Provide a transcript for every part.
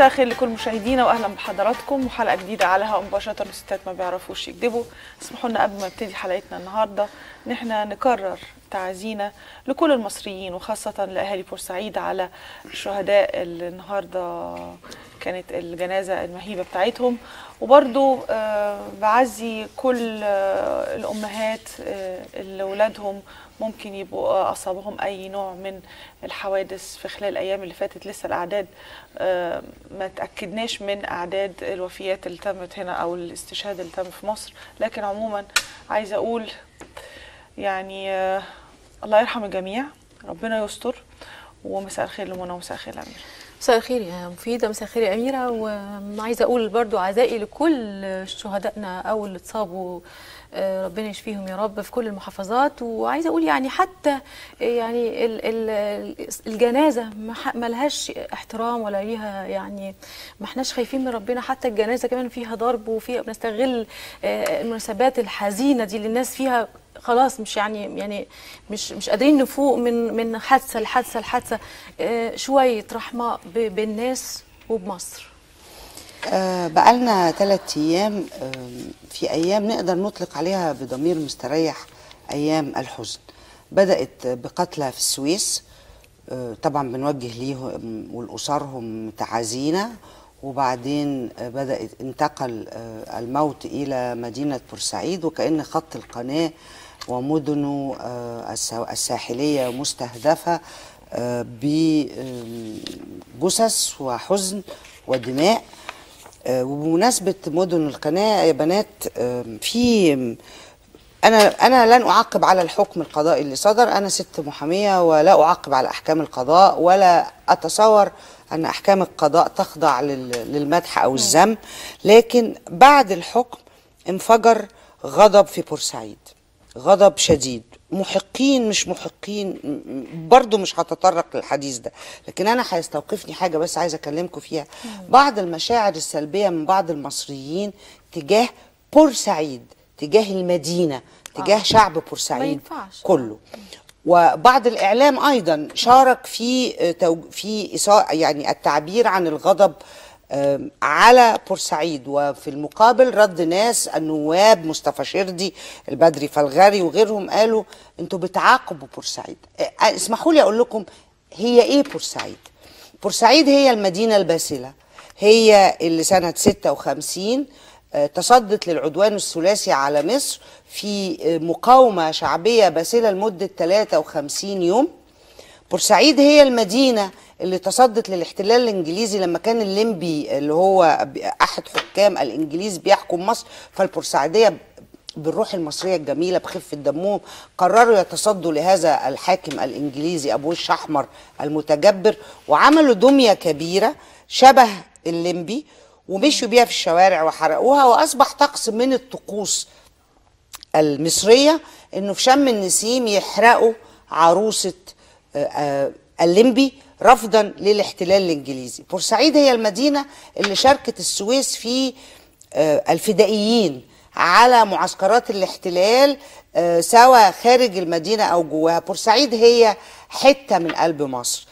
مساء الخير لكل مشاهدينا واهلا بحضراتكم وحلقه جديده على هوا مباشره الستات ما بيعرفوش يكذبوا اسمحوا لنا قبل ما نبتدي حلقتنا النهارده ان احنا نكرر تعزينا لكل المصريين وخاصه لاهالي بورسعيد على الشهداء اللي النهارده كانت الجنازه المهيبه بتاعتهم وبرضو آه، بعزي كل آه، الامهات آه، اللي ولادهم ممكن يبقوا اصابهم اي نوع من الحوادث في خلال الايام اللي فاتت لسه الاعداد آه، ما تاكدناش من اعداد الوفيات اللي تمت هنا او الاستشهاد اللي تم في مصر لكن عموما عايزه اقول يعني آه، الله يرحم الجميع ربنا يستر ومساء الخير لمنى ومساء الخير لامير مساء الخير يا مفيدة مساء الخير يا أميرة وعايزة أقول برضو عزائي لكل شهدائنا أو اللي اتصابوا آه، ربنا يشفيهم يا رب في كل المحافظات وعايزة أقول يعني حتى يعني ال- ال- الجنازة ما ح- ما لهاش احترام ولا ليها يعني ما احناش خايفين من ربنا حتى الجنازة كمان فيها ضرب وفيها بنستغل آه، المناسبات الحزينة دي اللي الناس فيها خلاص مش يعني يعني مش مش قادرين نفوق من من حادثه لحادثه لحادثه آه، شويه رحمه ب- بالناس وبمصر آه، بقالنا ثلاث أيام آم، في أيام نقدر نطلق عليها بضمير مستريح أيام الحزن بدأت بقتلى في السويس آه، طبعا بنوجه ليهم ولأسرهم تعازينا وبعدين آه، بدأت انتقل آه، الموت إلى مدينة بورسعيد وكأن خط القناة ومدنه آه، السا- الساحلية مستهدفة آه، بجثث وحزن ودماء آه، وبمناسبة مدن القناة يا بنات آم، في أنا أنا لن أعقب على الحكم القضائي اللي صدر أنا ست محامية ولا أعقب على أحكام القضاء ولا أتصور أن أحكام القضاء تخضع لل- للمدح أو الذم لكن بعد الحكم انفجر غضب في بورسعيد غضب شديد محقين مش محقين م- م- برضو مش هتطرق للحديث ده لكن انا هيستوقفني حاجه بس عايزه اكلمكم فيها بعض المشاعر السلبيه من بعض المصريين تجاه بورسعيد تجاه المدينه تجاه شعب بورسعيد ينفعش. كله وبعض الاعلام ايضا شارك في آه، توج- في إساءة- يعني التعبير عن الغضب آم، على بورسعيد وفي المقابل رد ناس النواب مصطفى شردي البدري فالغاري وغيرهم قالوا انتوا بتعاقبوا بورسعيد آه، اسمحوا لي اقول لكم هي ايه بورسعيد بورسعيد هي المدينه الباسله هي اللي سنه 56 آه، تصدت للعدوان الثلاثي على مصر في آه، مقاومه شعبيه باسله لمده 53 يوم بورسعيد هي المدينة اللي تصدت للاحتلال الانجليزي لما كان الليمبي اللي هو ب- احد حكام الانجليز بيحكم مصر فالبورسعيدية بالروح المصرية الجميلة بخفة دمهم قرروا يتصدوا لهذا الحاكم الانجليزي ابو وش احمر المتجبر وعملوا دمية كبيرة شبه الليمبي ومشوا بيها في الشوارع وحرقوها واصبح طقس من الطقوس المصرية انه في شم النسيم يحرقوا عروسة آه، آه، الليمبي رفضا للاحتلال الانجليزي بورسعيد هي المدينة اللي شاركت السويس في آه، الفدائيين على معسكرات الاحتلال آه، سواء خارج المدينة او جواها بورسعيد هي حتة من قلب مصر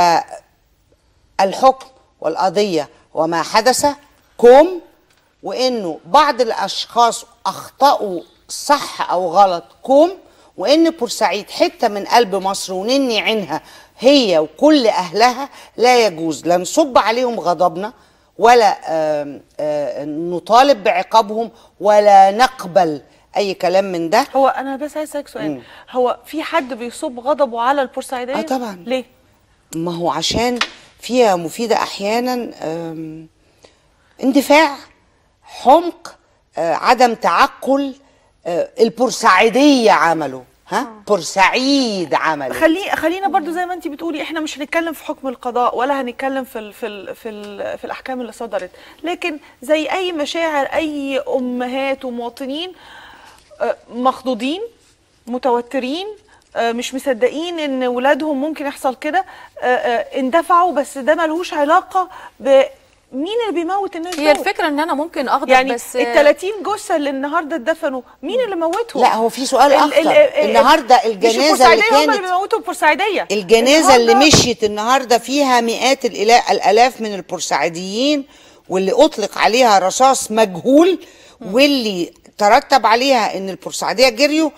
فالحكم والقضية وما حدث كوم وانه بعض الاشخاص اخطاوا صح او غلط كوم وان بورسعيد حته من قلب مصر ونني عينها هي وكل اهلها لا يجوز لا نصب عليهم غضبنا ولا آم، آه، نطالب بعقابهم ولا نقبل اي كلام من ده هو انا بس عايز اسالك سؤال هو في حد بيصب غضبه على البورسعيديه آه طبعاً. ليه ما هو عشان فيها مفيدة أحيانا آم، اندفاع حمق آه، عدم تعقل آه، البورسعيدية عملوا ها بورسعيد عملوا خلي خلينا برضو زي ما انت بتقولي احنا مش هنتكلم في حكم القضاء ولا هنتكلم في ال في ال في, ال في الاحكام اللي صدرت لكن زي اي مشاعر اي امهات ومواطنين آه، مخضوضين متوترين آه، مش مصدقين ان ولادهم ممكن يحصل كده آه، آه، اندفعوا بس ده ملهوش علاقه مين اللي بيموت الناس هي دول؟ الفكره ان انا ممكن اغضب يعني بس ال 30 جثه اللي النهارده اتدفنوا مين اللي موتهم؟ لا هو في سؤال ال- ال- اخطر ال- النهارده مش الجنازه اللي البورسعيدية هم اللي كانت بيموتوا البورسعيديه الجنازه اللي النهاردة مشيت النهارده فيها مئات الإلا- الالاف من البورسعيديين واللي اطلق عليها رصاص مجهول واللي ترتب عليها ان البورسعيديه جريوا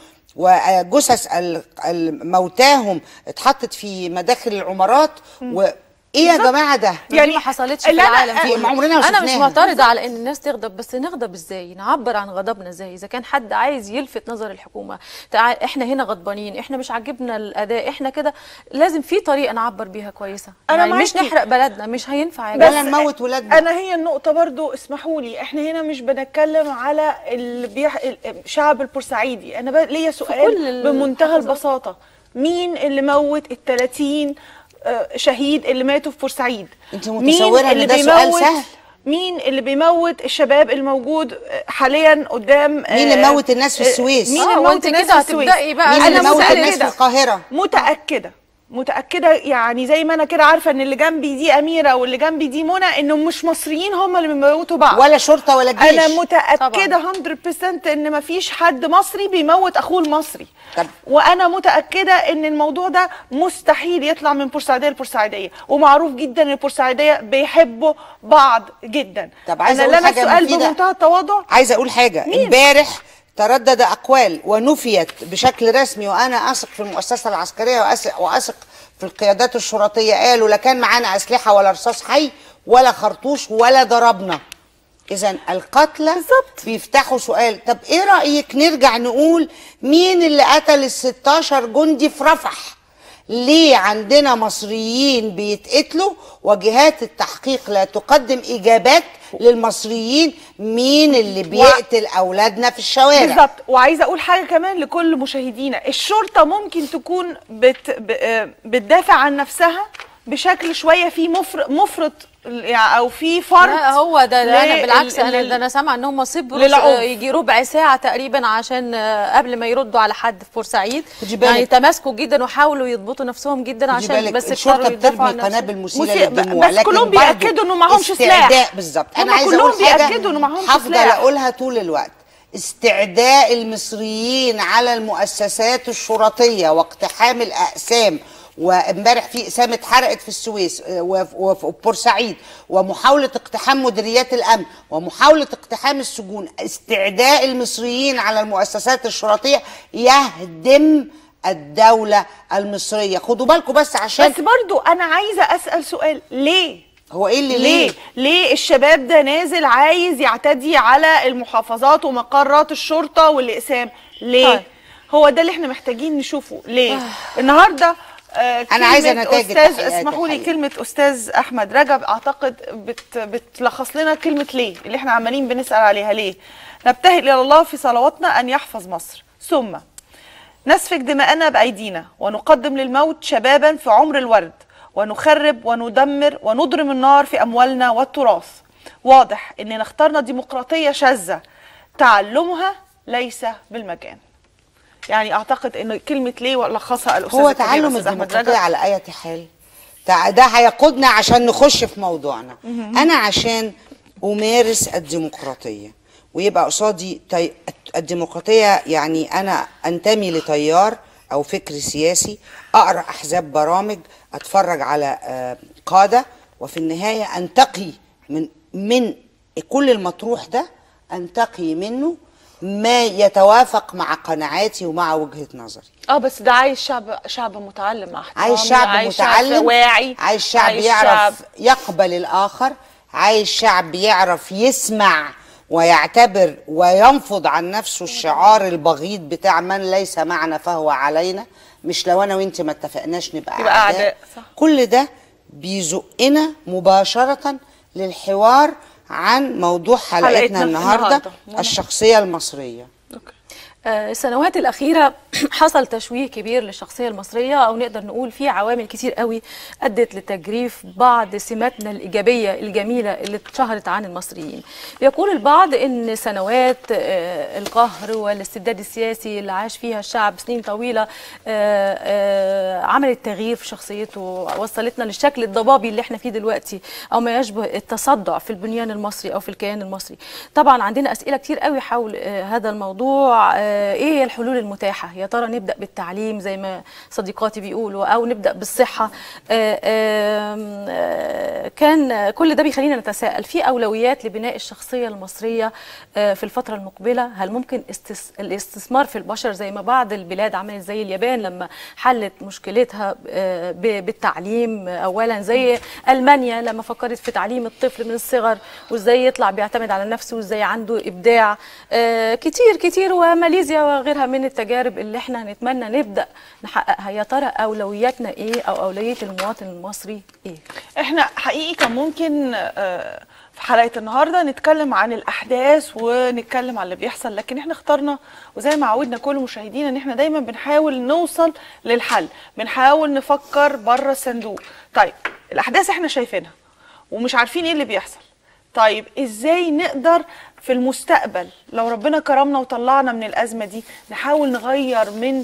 وجثث ال- ال- موتاهم اتحطت في مداخل العمارات وايه يا جماعه ده يعني ما حصلتش في لا، لا، العالم أ- كله. ما عمرنا ما انا مش شفناها. معترضه على ان الناس تغضب بس نغضب ازاي نعبر عن غضبنا ازاي اذا كان حد عايز يلفت نظر الحكومه تعال احنا هنا غضبانين احنا مش عاجبنا الاداء احنا كده لازم في طريقه نعبر بيها كويسه أنا يعني مش معاكي. نحرق بلدنا مش هينفع يا بس- جماعه ولا نموت ولادنا. انا هي النقطه برضو اسمحوا لي احنا هنا مش بنتكلم على اللي بيح... الشعب البورسعيدي انا ب... ليا كل سؤال ال- بمنتهى المحافظات. البساطه مين اللي موت ال 30 آه، شهيد اللي ماتوا في بورسعيد أنت مين متصورة إن اللي ده سؤال بيموت- سهل؟ مين اللي بيموت الشباب الموجود آه، حاليا قدام مين اللي موت الناس في السويس؟ مين آه، اللي وأنت موت الناس كده في السويس هتبدأي بقى مين أنا اللي موت الناس في متأكدة. القاهره متأكدة متأكدة يعني زي ما أنا كده عارفة إن اللي جنبي دي أميرة واللي جنبي دي منى إنه مش مصريين هم اللي بيموتوا بعض ولا شرطه ولا جيش أنا متأكدة 100% إن مفيش حد مصري بيموت أخوه المصري طب. وأنا متأكدة إن الموضوع ده مستحيل يطلع من بورسعيدية لبورسعيدية ومعروف جدا إن البورسعيدية بيحبوا بعض جدا طب عايزة أنا أقول لنا حاجة سؤال مفيدة. بمنتهى التواضع عايزه اقول حاجه مين؟ امبارح تردد اقوال ونفيت بشكل رسمي وانا اثق في المؤسسه العسكريه وأثق- واثق في القيادات الشرطيه قالوا لا كان معانا اسلحه ولا رصاص حي ولا خرطوش ولا ضربنا اذا القتلى بالظبط. بيفتحوا سؤال طب ايه رايك نرجع نقول مين اللي قتل ال 16 جندي في رفح ليه عندنا مصريين بيتقتلوا وجهات التحقيق لا تقدم اجابات للمصريين مين اللي بيقتل اولادنا في الشوارع بالظبط وعايزه اقول حاجه كمان لكل مشاهدينا الشرطه ممكن تكون بت ب- آه، بتدافع عن نفسها بشكل شويه فيه مفرط مفرط يعني او في فرط لا هو ده, ده انا لل- بالعكس انا لل- ده انا سامعه ان هم صبروا للعنف. آه، يجي ربع ساعه تقريبا عشان آه، قبل ما يردوا على حد في بورسعيد خدي بالك. يعني تماسكوا جدا وحاولوا يضبطوا نفسهم جدا خدي عشان بالك بس الشرطه اضطروا يدافعوا بترمي عن نفسهم. قنابل مسيله مسيء- للدموع بس لكن كلهم برضو بيأكدوا إنه معهمش سلاح. استعداء بالظبط انا هم عايزه كلهم اقول حاجه بيأكدوا إنه معهمش هفضل سلاح. اقولها طول الوقت استعداء المصريين على المؤسسات الشرطيه واقتحام الاقسام وامبارح في اقسام اتحرقت في السويس آه، وف- وفي بورسعيد ومحاوله اقتحام مديريات الامن ومحاوله اقتحام السجون استعداء المصريين على المؤسسات الشرطيه يهدم الدوله المصريه خدوا بالكم بس عشان بس برضو انا عايزه اسال سؤال ليه هو ايه اللي ليه؟ ليه ليه الشباب ده نازل عايز يعتدي على المحافظات ومقرات الشرطة والإقسام؟ ليه؟ طيب. هو ده اللي احنا محتاجين نشوفه، ليه؟ النهارده آه أنا عايزة كلمة نتائج أستاذ التحقيقات اسمحوا لي الحقيقة. كلمة أستاذ أحمد رجب أعتقد بت بتلخص لنا كلمة ليه اللي احنا عمالين بنسأل عليها ليه؟ نبتهل إلى الله في صلواتنا أن يحفظ مصر، ثم نسفك دماءنا بأيدينا ونقدم للموت شبابا في عمر الورد ونخرب وندمر ونضرم النار في أموالنا والتراث واضح أننا اخترنا ديمقراطية شاذة تعلمها ليس بالمجان يعني أعتقد أن كلمة ليه ولخصها الأستاذ هو الكبير تعلم أستاذ أحمد الديمقراطيه رجب. على اي حال تع- ده هيقودنا عشان نخش في موضوعنا انا عشان امارس الديمقراطيه ويبقى قصادي تي... الديمقراطيه يعني انا انتمي لتيار او فكر سياسي اقرا احزاب برامج اتفرج على آه، قاده وفي النهايه انتقي من من كل المطروح ده انتقي منه ما يتوافق مع قناعاتي ومع وجهه نظري اه بس ده عايز شعب شعب متعلم مع احترامي عايز شعب عايز متعلم واعي عايز شعب عايز يعرف شعب يقبل الآخر عايز شعب يعرف يسمع ويعتبر وينفض عن نفسه الشعار البغيض بتاع من ليس معنا فهو علينا مش لو انا وانت ما اتفقناش نبقى يبقى اعداء, أعداء، صح. كل ده بيزقنا مباشرة للحوار عن موضوع حلقتنا, حلقتنا النهارده النهاردة. الشخصية المصرية أوكي. آه، السنوات الأخيرة حصل تشويه كبير للشخصية المصرية أو نقدر نقول في عوامل كتير قوي أدت لتجريف بعض سماتنا الإيجابية الجميلة اللي اتشهرت عن المصريين بيقول البعض أن سنوات آه، القهر والاستبداد السياسي اللي عاش فيها الشعب سنين طويلة آه، آه، عملت تغيير في شخصيته وصلتنا للشكل الضبابي اللي احنا فيه دلوقتي أو ما يشبه التصدع في البنيان المصري أو في الكيان المصري طبعا عندنا أسئلة كتير قوي حول آه، هذا الموضوع آه، ايه هي الحلول المتاحه يا ترى نبدا بالتعليم زي ما صديقاتي بيقولوا او نبدا بالصحه آه، آم، آه، كان كل ده بيخلينا نتساءل في اولويات لبناء الشخصيه المصريه آه، في الفتره المقبله هل ممكن استس... الاستثمار في البشر زي ما بعض البلاد عملت زي اليابان لما حلت مشكلتها آه، ب- بالتعليم اولا زي المانيا لما فكرت في تعليم الطفل من الصغر وازاي يطلع بيعتمد على نفسه وازاي عنده ابداع آه، كتير كتير وماليزيا وغيرها من التجارب اللي احنا نتمنى نبدا نحققها يا ترى اولوياتنا ايه او اولويه المواطن المصري ايه احنا حقيقي كان ممكن آه، في حلقه النهارده نتكلم عن الاحداث ونتكلم عن اللي بيحصل لكن احنا اخترنا وزي ما عودنا كل مشاهدينا ان احنا دايما بنحاول نوصل للحل بنحاول نفكر بره الصندوق طيب الاحداث احنا شايفينها ومش عارفين ايه اللي بيحصل طيب ازاي نقدر في المستقبل لو ربنا كرمنا وطلعنا من الازمه دي نحاول نغير من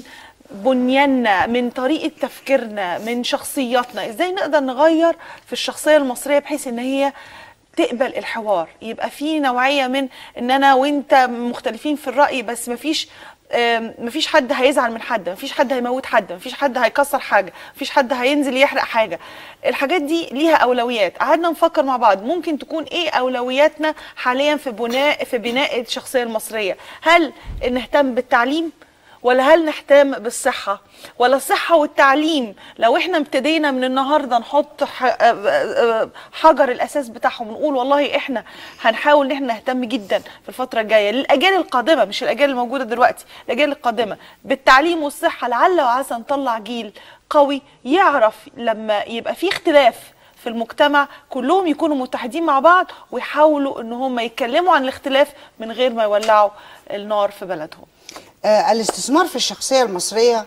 بنياننا من طريقه تفكيرنا من شخصياتنا ازاي نقدر نغير في الشخصيه المصريه بحيث ان هي تقبل الحوار يبقى في نوعيه من ان انا وانت مختلفين في الراي بس مفيش آم، مفيش حد هيزعل من حد مفيش حد هيموت حد مفيش حد هيكسر حاجه مفيش حد هينزل يحرق حاجه الحاجات دي ليها اولويات قعدنا نفكر مع بعض ممكن تكون ايه اولوياتنا حاليا في بناء في بناء الشخصيه المصريه هل نهتم بالتعليم ولا هل نهتم بالصحة ولا الصحة والتعليم لو احنا ابتدينا من النهاردة نحط ح- آه، آه، آه، حجر الأساس بتاعهم ونقول والله احنا هنحاول ان احنا نهتم جدا في الفترة الجاية للأجيال القادمة مش الأجيال الموجودة دلوقتي الأجيال القادمة بالتعليم والصحة لعل وعسى نطلع جيل قوي يعرف لما يبقى في اختلاف في المجتمع كلهم يكونوا متحدين مع بعض ويحاولوا ان هم يتكلموا عن الاختلاف من غير ما يولعوا النار في بلدهم آه الاستثمار في الشخصية المصرية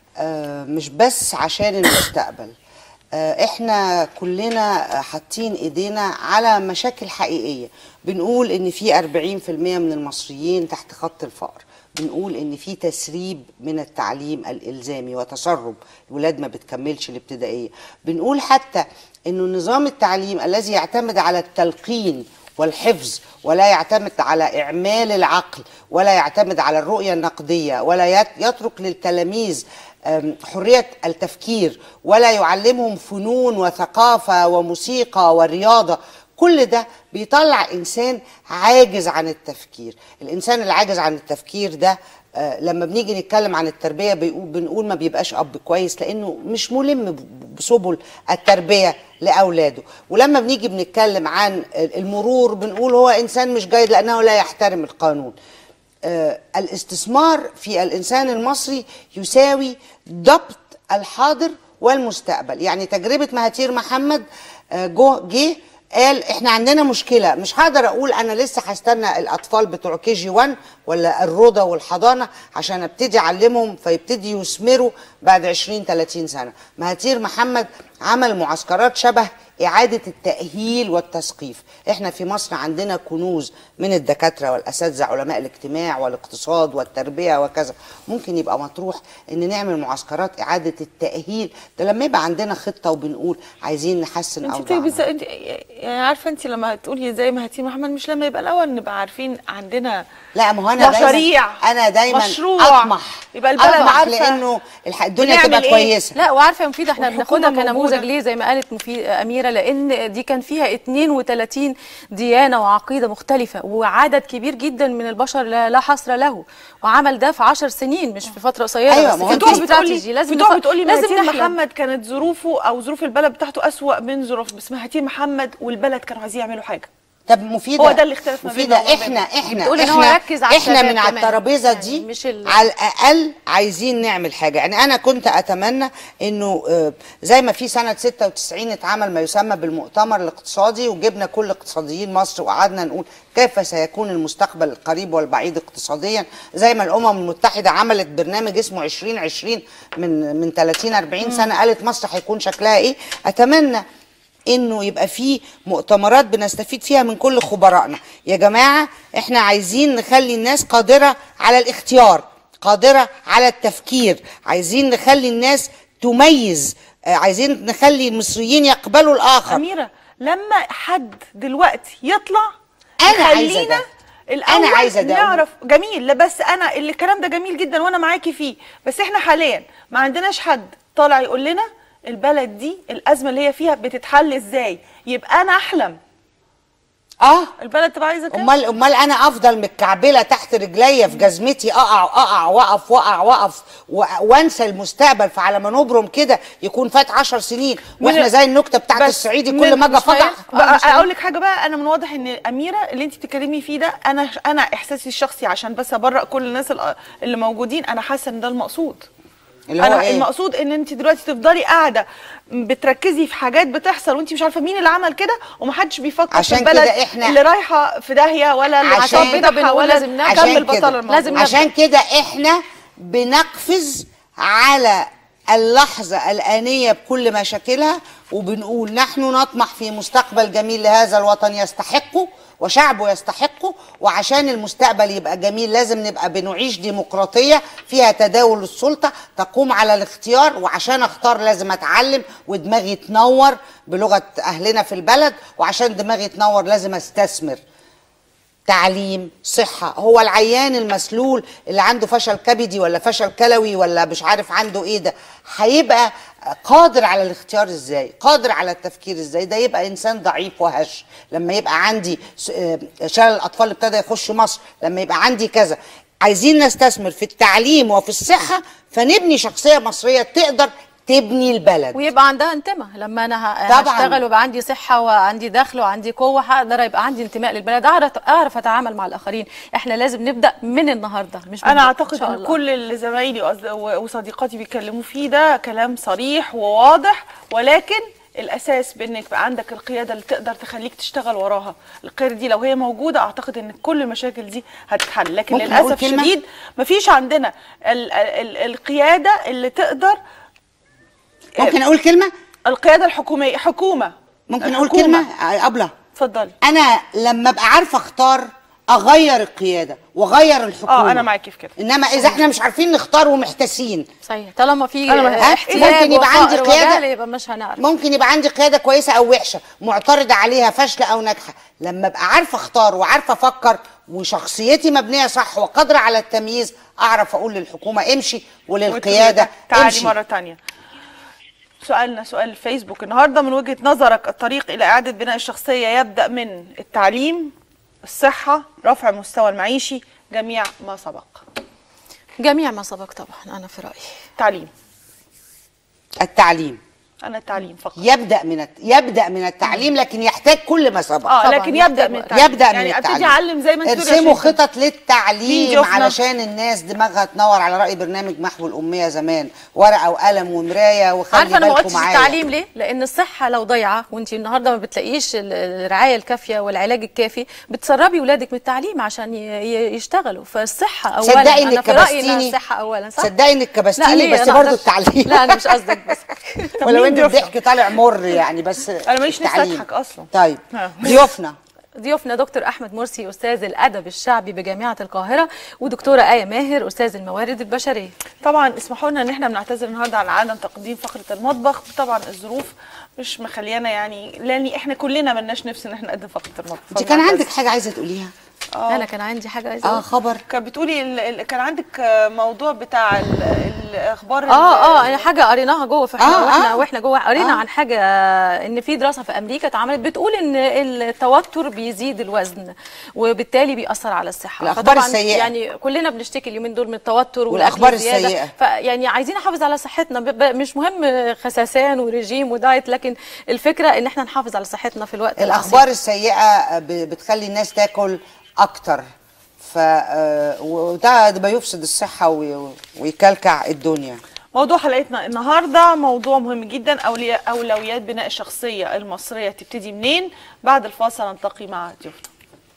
آه مش بس عشان المستقبل آه احنا كلنا آه، حاطين ايدينا على مشاكل حقيقية بنقول ان في 40% من المصريين تحت خط الفقر بنقول ان في تسريب من التعليم الالزامي وتسرب الولاد ما بتكملش الابتدائيه بنقول حتى انه نظام التعليم الذي يعتمد على التلقين والحفظ ولا يعتمد على إعمال العقل ولا يعتمد على الرؤية النقدية ولا يت- يترك للتلاميذ أم، حرية التفكير ولا يعلمهم فنون وثقافة وموسيقى ورياضة كل ده بيطلع إنسان عاجز عن التفكير الإنسان العاجز عن التفكير ده آه، لما بنيجي نتكلم عن التربية بيقول بنقول ما بيبقاش أب كويس لأنه مش ملم ب- بسبل التربية لأولاده ولما بنيجي بنتكلم عن المرور بنقول هو إنسان مش جيد لأنه لا يحترم القانون آه، الاستثمار في الإنسان المصري يساوي ضبط الحاضر والمستقبل يعني تجربة مهاتير محمد آه، جو جه قال احنا عندنا مشكله مش هقدر اقول انا لسه هستنى الاطفال بتوع كي جي 1 ولا الروضه والحضانه عشان ابتدي اعلمهم فيبتدي يثمروا بعد 20 30 سنه مهاتير محمد عمل معسكرات شبه إعادة التأهيل والتثقيف إحنا في مصر عندنا كنوز من الدكاترة والأساتذة علماء الاجتماع والاقتصاد والتربية وكذا ممكن يبقى مطروح إن نعمل معسكرات إعادة التأهيل ده لما يبقى عندنا خطة وبنقول عايزين نحسن انت أوضاعنا بتيجي انت يعني عارفه انت لما تقولي زي ما هتيم محمد مش لما يبقى الاول نبقى عارفين عندنا لا ما هو انا مشاريع دايما انا دايما مشروع اطمح يبقى البلد أطمح عارفة لانه الح- الدنيا بنعمل تبقى إيه؟ كويسه لا وعارفه يا مفيده احنا والحكومة بناخدها كنموذج موجودة. ليه زي ما قالت مفيد اميره لان دي كان فيها 32 ديانه وعقيده مختلفه وعدد كبير جدا من البشر لا لا حصر له وعمل ده في 10 سنين مش في فتره قصيره أيوة، بس ما هو كان أنت في بتقولي استراتيجي لازم بتقولي نف- بتقولي لازم مهاتير نحلم. محمد كانت ظروفه او ظروف البلد بتاعته اسوأ من ظروف بس مهاتير محمد والبلد كانوا عايزين يعملوا حاجه طب مفيده هو ده اللي اختلف ما مفيده بيننا وما احنا بينهم. احنا بتقول إن هو احنا يركز على احنا الشباب من على كمان. الترابيزه يعني دي مش ال- على الاقل عايزين نعمل حاجه يعني انا كنت اتمنى انه آه، زي ما في سنه 96 اتعمل ما يسمى بالمؤتمر الاقتصادي وجبنا كل اقتصاديين مصر وقعدنا نقول كيف سيكون المستقبل القريب والبعيد اقتصاديا زي ما الامم المتحده عملت برنامج اسمه 2020 من من 30 40 سنه قالت مصر هيكون شكلها ايه اتمنى انه يبقى في مؤتمرات بنستفيد فيها من كل خبرائنا يا جماعه احنا عايزين نخلي الناس قادره على الاختيار قادره على التفكير عايزين نخلي الناس تميز آه، عايزين نخلي المصريين يقبلوا الاخر اميره لما حد دلوقتي يطلع أنا عايزة يخلينا ده. الاول أنا عايزة ده. نعرف جميل لا بس انا اللي الكلام ده جميل جدا وانا معاكي فيه بس احنا حاليا ما عندناش حد طالع يقول لنا البلد دي الازمه اللي هي فيها بتتحل ازاي يبقى انا احلم اه البلد تبقى عايزه كده امال امال انا افضل متكعبله تحت رجليا في جزمتي اقع اقع واقف واقع واقف و- وانسى المستقبل فعلى ما نبرم كده يكون فات عشر سنين واحنا من- زي النكته بتاعت بس الصعيدي من- كل ما اجي مش فضح هينفع. بقى مش اقول لك حاجه بقى انا من واضح ان اميره اللي انت بتتكلمي فيه ده انا انا احساسي الشخصي عشان بس ابرأ كل الناس ال- اللي موجودين انا حاسه ان ده المقصود اللي هو انا ايه المقصود ان انت دلوقتي تفضلي قاعده بتركزي في حاجات بتحصل وانت مش عارفه مين اللي عمل كده ومحدش بيفكر عشان في البلد كده إحنا- اللي رايحه في داهيه ولا اللي عشان عشان كده بنقول ولا لازم نعمل- كمل عشان بطل كده الموضوع لازم نبدأ. عشان كده احنا بنقفز على اللحظة الآنية بكل مشاكلها وبنقول نحن نطمح في مستقبل جميل لهذا الوطن يستحقه وشعبه يستحقه وعشان المستقبل يبقى جميل لازم نبقى بنعيش ديمقراطية فيها تداول السلطة تقوم على الاختيار وعشان اختار لازم اتعلم ودماغي تنور بلغة أهلنا في البلد وعشان دماغي تنور لازم استثمر تعليم صحة هو العيان المسلول اللي عنده فشل كبدي ولا فشل كلوي ولا مش عارف عنده ايه ده هيبقى قادر على الاختيار ازاي قادر على التفكير ازاي ده يبقى انسان ضعيف وهش لما يبقى عندي س- آه، شلل الاطفال اللي ابتدى يخش مصر لما يبقى عندي كذا عايزين نستثمر في التعليم وفي الصحة فنبني شخصية مصرية تقدر تبني البلد ويبقى عندها انتماء لما انا ه- طبعاً. هشتغل ويبقى عندي صحه وعندي دخل وعندي قوه هقدر يبقى عندي انتماء للبلد اعرف اعرف اتعامل مع الاخرين احنا لازم نبدا من النهارده مش من انا بكرة. اعتقد إن شاء ان الله. كل اللي زمايلي وأصد- و- وصديقاتي بيتكلموا فيه ده كلام صريح وواضح ولكن الاساس بانك يبقى عندك القياده اللي تقدر تخليك تشتغل وراها القياده دي لو هي موجوده اعتقد ان كل المشاكل دي هتتحل لكن ممكن أقول للاسف كلمة؟ الشديد مفيش عندنا ال ال القياده اللي تقدر ممكن اقول كلمة القياده الحكوميه حكومه ممكن اقول الحكومة. كلمة آه، أبلة اتفضلي انا لما ابقى عارفه اختار اغير القياده واغير الحكومه اه انا معاكي في كده انما اذا احنا مش عارفين نختار ومحتاسين صحيح طالما في أنا معاك. آه، احتياج ممكن يبقى عندي وفقر قيادة. وجهل يبقى مش هنعرف ممكن يبقى عندي قياده كويسه او وحشه معترضه عليها فاشله او ناجحه لما ابقى عارفه اختار وعارفه افكر وشخصيتي مبنيه صح وقادره على التمييز اعرف اقول للحكومه امشي وللقياده تعالي امشي مرة تانية سؤالنا سؤال الفيسبوك النهارده من وجهة نظرك الطريق إلى إعادة بناء الشخصية يبدأ من التعليم الصحة رفع المستوى المعيشي جميع ما سبق جميع ما سبق طبعا انا في رايي تعليم التعليم أنا التعليم فقط يبدا من الت... يبدا من التعليم لكن يحتاج كل ما سبق اه طبعاً، لكن يبدأ يحتاج من وقت. التعليم يبدا من يعني التعليم ابتدي أعلم زي ما انت بتقولي ارسموا عشان- خطط مين للتعليم ضيوفنا؟ علشان الناس دماغها تنور على راي برنامج محو الاميه زمان ورقه وقلم ومرايه وخلي عارفه انا ما بالكم قلتش معايا التعليم ليه؟ لان الصحه لو ضايعه وانت النهارده ما بتلاقيش ال- الرعايه الكافيه والعلاج الكافي بتسربي ولادك من التعليم عشان ي- ي- يشتغلوا فالصحه اولا صدقي انا انك في رايي انها كبستيني الصحه اولا صح؟ صدقي انك لا كبستيني ليه؟ بس أنا برضه أقدر- التعليم لا انا مش قصدك بس طب ولو مين ان ضيوفنا؟ الضحك طالع مر يعني بس أنا ماليش نفسي التعليم. أضحك أصلاً. طيب ها. ضيوفنا ضيوفنا دكتور احمد مرسي استاذ الادب الشعبي بجامعه القاهره ودكتوره ايه ماهر استاذ الموارد البشريه طبعا اسمحوا لنا ان احنا بنعتذر النهارده على عدم تقديم فقره المطبخ طبعا الظروف مش مخليانا يعني لان احنا كلنا ملناش نفس ان احنا نقدم فقره المطبخ انت كان فبنعتذر. عندك حاجه عايزه تقوليها آه. انا كان عندي حاجه عايزه اه أقولها. خبر كان بتقولي ال- ال- كان عندك آه، موضوع بتاع ال- الاخبار ال- اه اه انا حاجه قريناها جوه فاحنا آه، واحنا آه. واحنا جوه قرينا آه. عن حاجه ان في دراسه في امريكا اتعملت بتقول ان التوتر بيزيد الوزن وبالتالي بيأثر على الصحه الأخبار فطبعاً السيئة. يعني كلنا بنشتكي اليومين دول من التوتر والأخبار والأكل الزيادة. السيئة. فيعني عايزين نحافظ على صحتنا ب- ب- مش مهم خساسان ورجيم ودايت لكن الفكره ان احنا نحافظ على صحتنا في الوقت الاخبار العصيب. السيئه ب- بتخلي الناس تاكل اكتر ف آه، وده ده بيفسد الصحه وي- ويكلكع الدنيا موضوع حلقتنا النهارده موضوع مهم جدا أولي- اولويات بناء الشخصيه المصريه تبتدي منين بعد الفاصل نلتقي مع ضيوفنا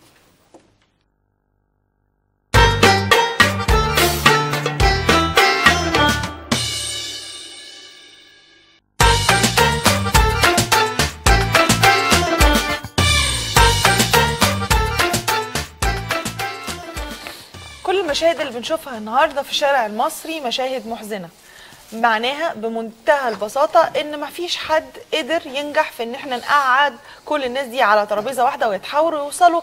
كل المشاهد اللي بنشوفها النهارده في الشارع المصري مشاهد محزنه معناها بمنتهى البساطه ان مفيش حد قدر ينجح في ان احنا نقعد كل الناس دي على ترابيزه واحده ويتحاوروا ويوصلوا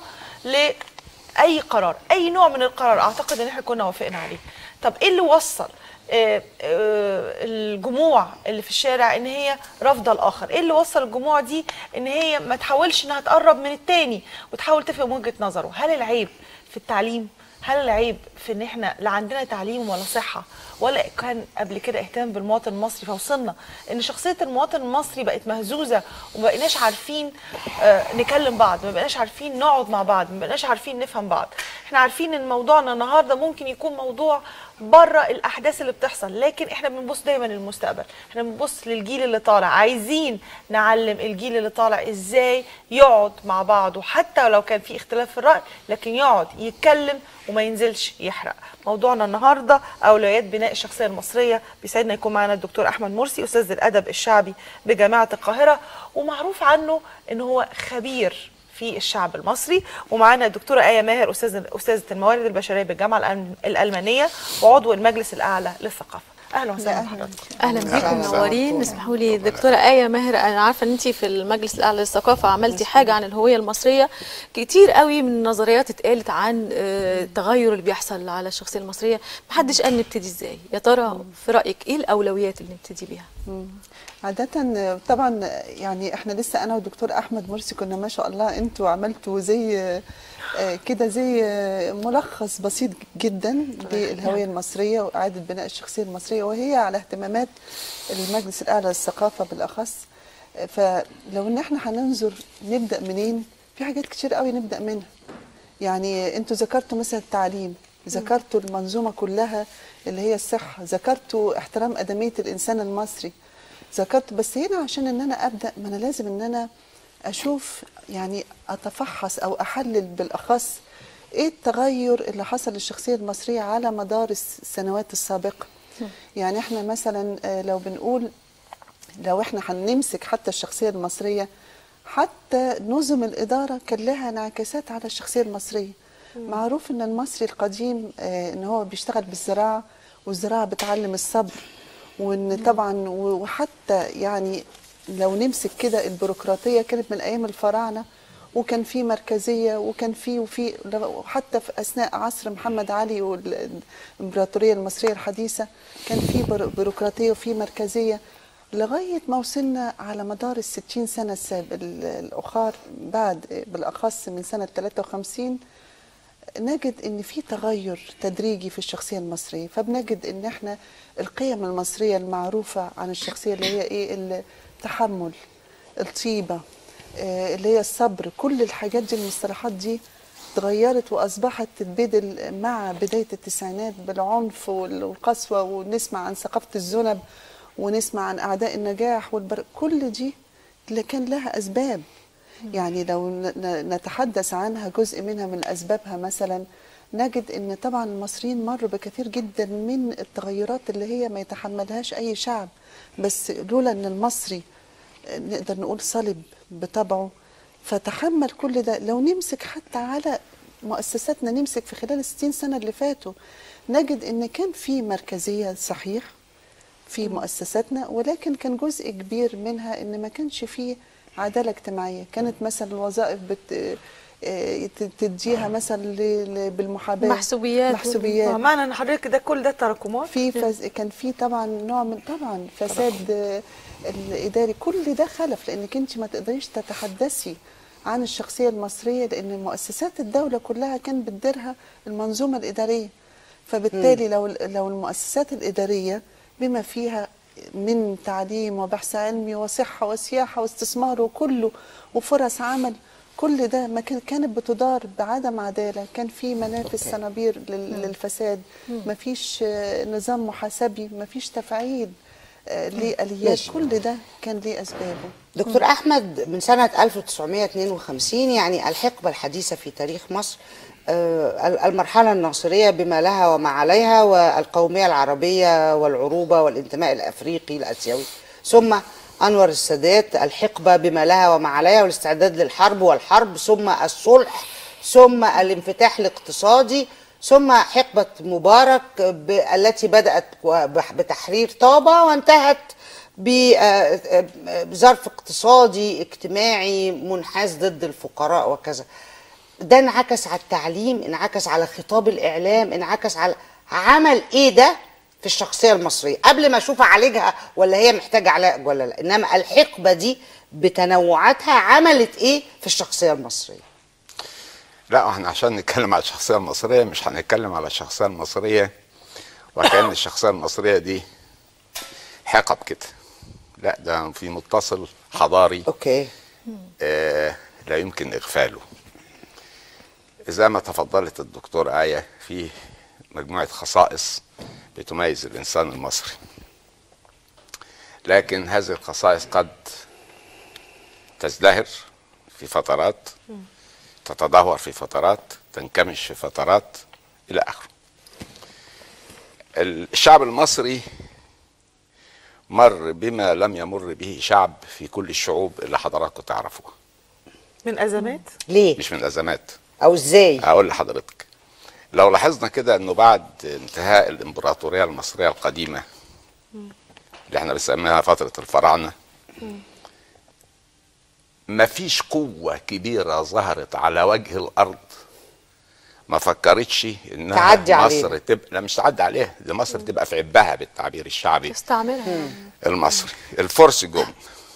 لاي قرار اي نوع من القرار اعتقد ان احنا كنا وافقنا عليه طب ايه اللي وصل آه، آه، الجموع اللي في الشارع ان هي رافضه الاخر ايه اللي وصل الجموع دي ان هي ما تحاولش انها تقرب من التاني وتحاول تفهم وجهه نظره هل العيب في التعليم هل العيب في ان احنا لا عندنا تعليم ولا صحه ولا كان قبل كده اهتمام بالمواطن المصري فوصلنا ان شخصيه المواطن المصري بقت مهزوزه وما بقيناش عارفين آه، نكلم بعض ما بقيناش عارفين نقعد مع بعض ما بقيناش عارفين نفهم بعض احنا عارفين ان موضوعنا النهارده ممكن يكون موضوع بره الاحداث اللي بتحصل لكن احنا بنبص دايما للمستقبل احنا بنبص للجيل اللي طالع عايزين نعلم الجيل اللي طالع ازاي يقعد مع بعض وحتى لو كان في اختلاف في الراي لكن يقعد يتكلم وما ينزلش يحرق موضوعنا النهارده اولويات بناء الشخصيه المصريه بيسعدنا يكون معنا الدكتور احمد مرسي استاذ الادب الشعبي بجامعه القاهره ومعروف عنه ان هو خبير في الشعب المصري ومعانا الدكتوره ايه ماهر استاذ استاذه الموارد البشريه بالجامعه الألم- الالمانيه وعضو المجلس الاعلى للثقافه اهلا وسهلا بحضرتك اهلا أهلاً بيكم وسهلاً. منورين اسمحوا لي دكتوره ايه ماهر انا عارفه ان انت في المجلس الاعلى للثقافه عملتي حاجه عن الهويه المصريه كتير قوي من النظريات اتقالت عن آه، التغير اللي بيحصل على الشخصيه المصريه محدش قال نبتدي ازاي يا ترى في رايك ايه الاولويات اللي نبتدي بيها عادة طبعا يعني احنا لسه انا والدكتور احمد مرسي كنا ما شاء الله انتوا عملتوا زي آه، كده زي آه، ملخص بسيط جدا للهوية المصرية وإعادة بناء الشخصية المصرية وهي على اهتمامات المجلس الأعلى للثقافة بالأخص آه، فلو ان احنا هننظر نبدأ منين في حاجات كتير قوي نبدأ منها يعني انتوا ذكرتوا مثلا التعليم ذكرتوا المنظومة كلها اللي هي الصحة ذكرتوا احترام أدمية الإنسان المصري ذكرت بس هنا عشان ان انا ابدا ما انا لازم ان انا اشوف يعني اتفحص او احلل بالاخص ايه التغير اللي حصل للشخصيه المصريه على مدار الس- السنوات السابقه يعني احنا مثلا آه، لو بنقول لو احنا هنمسك حتى الشخصيه المصريه حتى نظم الاداره كان لها انعكاسات على الشخصيه المصريه معروف ان المصري القديم آه، ان هو بيشتغل بالزراعه والزراعه بتعلم الصبر وان طبعا و- وحتى يعني لو نمسك كده البيروقراطيه كانت من ايام الفراعنه وكان في مركزيه وكان في وفي وحتى في اثناء عصر محمد علي والامبراطوريه المصريه الحديثه كان في بيرو- بيروقراطيه وفي مركزيه لغايه ما وصلنا على مدار الستين سنه الساب ال- الاخر بعد بالاخص من سنه 53 نجد ان في تغير تدريجي في الشخصيه المصريه فبنجد ان احنا القيم المصريه المعروفه عن الشخصيه اللي هي ايه التحمل الطيبه آه، اللي هي الصبر كل الحاجات دي المصطلحات دي اتغيرت واصبحت تتبدل مع بدايه التسعينات بالعنف وال- والقسوه ونسمع عن ثقافه الذنب ونسمع عن اعداء النجاح والبر... كل دي اللي كان لها اسباب يعني لو ن- ن- نتحدث عنها جزء منها من اسبابها مثلا نجد ان طبعا المصريين مروا بكثير جدا من التغيرات اللي هي ما يتحملهاش اي شعب بس لولا ان المصري آه، نقدر نقول صلب بطبعه فتحمل كل ده لو نمسك حتى على مؤسساتنا نمسك في خلال الستين سنة اللي فاتوا نجد ان كان في مركزية صحيح في مؤسساتنا ولكن كان جزء كبير منها ان ما كانش فيه عداله اجتماعيه كانت مثلا الوظائف بت آه، ت- تديها مثلا ل- ل- بالمحاباه محسوبيات محسوبيات آه، معنى ان حضرتك ده كل ده تراكمات في فز... كان في طبعا نوع من طبعا فساد آه، الاداري كل ده خلف لانك انت ما تقدريش تتحدثي عن الشخصيه المصريه لان مؤسسات الدوله كلها كان بتديرها المنظومه الاداريه فبالتالي لو لو المؤسسات الاداريه بما فيها من تعليم وبحث علمي وصحه وسياحه واستثمار وكله وفرص عمل كل ده ما كان كانت بتدار بعدم عداله كان في منافس صنابير لل- للفساد ما فيش آه، نظام محاسبي ما فيش تفعيل آه، لآليات ماشي. كل ده كان ليه أسبابه دكتور احمد من سنه 1952 يعني الحقبه الحديثه في تاريخ مصر آه، المرحله الناصريه بما لها وما عليها والقوميه العربيه والعروبه والانتماء الافريقي الاسيوي ثم انور السادات الحقبه بما لها وما عليها والاستعداد للحرب والحرب ثم الصلح ثم الانفتاح الاقتصادي ثم حقبه مبارك ب- التي بدات بتحرير طابه وانتهت بظرف اقتصادي اجتماعي منحاز ضد الفقراء وكذا ده انعكس على التعليم انعكس على خطاب الاعلام انعكس على عمل ايه ده في الشخصيه المصريه قبل ما اشوف اعالجها ولا هي محتاجه علاج ولا لا انما الحقبه دي بتنوعاتها عملت ايه في الشخصيه المصريه لا احنا عشان نتكلم على الشخصيه المصريه مش هنتكلم على الشخصيه المصريه وكأن الشخصيه المصريه دي حقب كده لا ده في متصل حضاري اوكي آه لا يمكن اغفاله زي ما تفضلت الدكتور آية في مجموعة خصائص بتميز الإنسان المصري لكن هذه الخصائص قد تزدهر في فترات تتدهور في فترات تنكمش في فترات إلى آخره الشعب المصري مر بما لم يمر به شعب في كل الشعوب اللي حضراتكم تعرفوها من ازمات ليه مش من أزمات او ازاي هقول لحضرتك لو لاحظنا كده انه بعد انتهاء الامبراطوريه المصريه القديمه اللي احنا بنسميها فتره الفراعنه مفيش قوه كبيره ظهرت على وجه الارض ما فكرتش انها تعدي مصر علينا. تبقى لا مش تعدي عليها دي مصر تبقى في عبها بالتعبير الشعبي استعملها المصري الفرس جم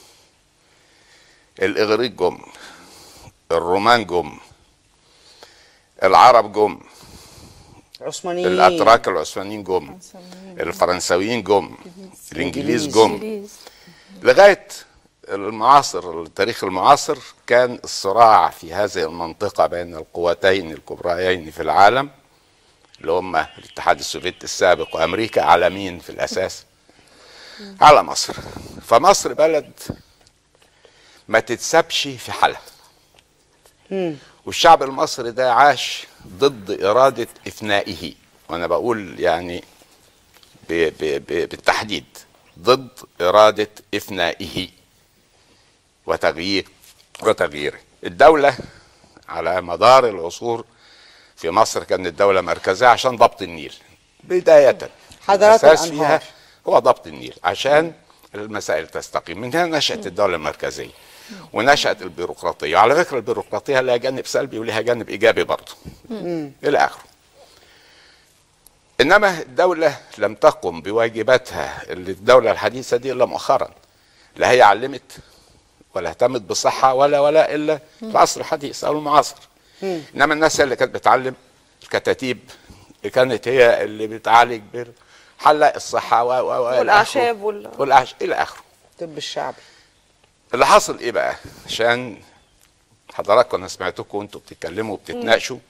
الاغريق جم الرومان جم العرب جم عثمانيين الاتراك العثمانيين جم الفرنساويين جم الانجليز جم إنجليز. لغايه المعاصر التاريخ المعاصر كان الصراع في هذه المنطقه بين القوتين الكبريين في العالم اللي هم الاتحاد السوفيتي السابق وامريكا على مين في الاساس؟ على مصر فمصر بلد ما تتسابش في حالها والشعب المصري ده عاش ضد إرادة إفنائه وأنا بقول يعني ب ب ب بالتحديد ضد إرادة إفنائه وتغيير وتغييره الدولة على مدار العصور في مصر كانت دولة مركزية عشان ضبط النيل بداية حضارات الأساس الأنهار. فيها هو ضبط النيل عشان المسائل تستقيم من هنا نشأت الدولة المركزية ونشأت البيروقراطية وعلى فكرة البيروقراطية لها جانب سلبي ولها جانب إيجابي برضه إلى آخره إنما الدولة لم تقم بواجباتها اللي الدولة الحديثة دي إلا مؤخرا لا هي علمت ولا اهتمت بالصحة ولا ولا إلا في العصر الحديث أو المعاصر إنما الناس هي اللي كانت بتعلم الكتاتيب كانت هي اللي بتعالج حلاق الصحة و و و والأعشاب وال- والأعشاب إلى آخره الطب الشعبي اللي حصل ايه بقى عشان حضراتكم انا سمعتكم وانتوا بتتكلموا وبتتناقشوا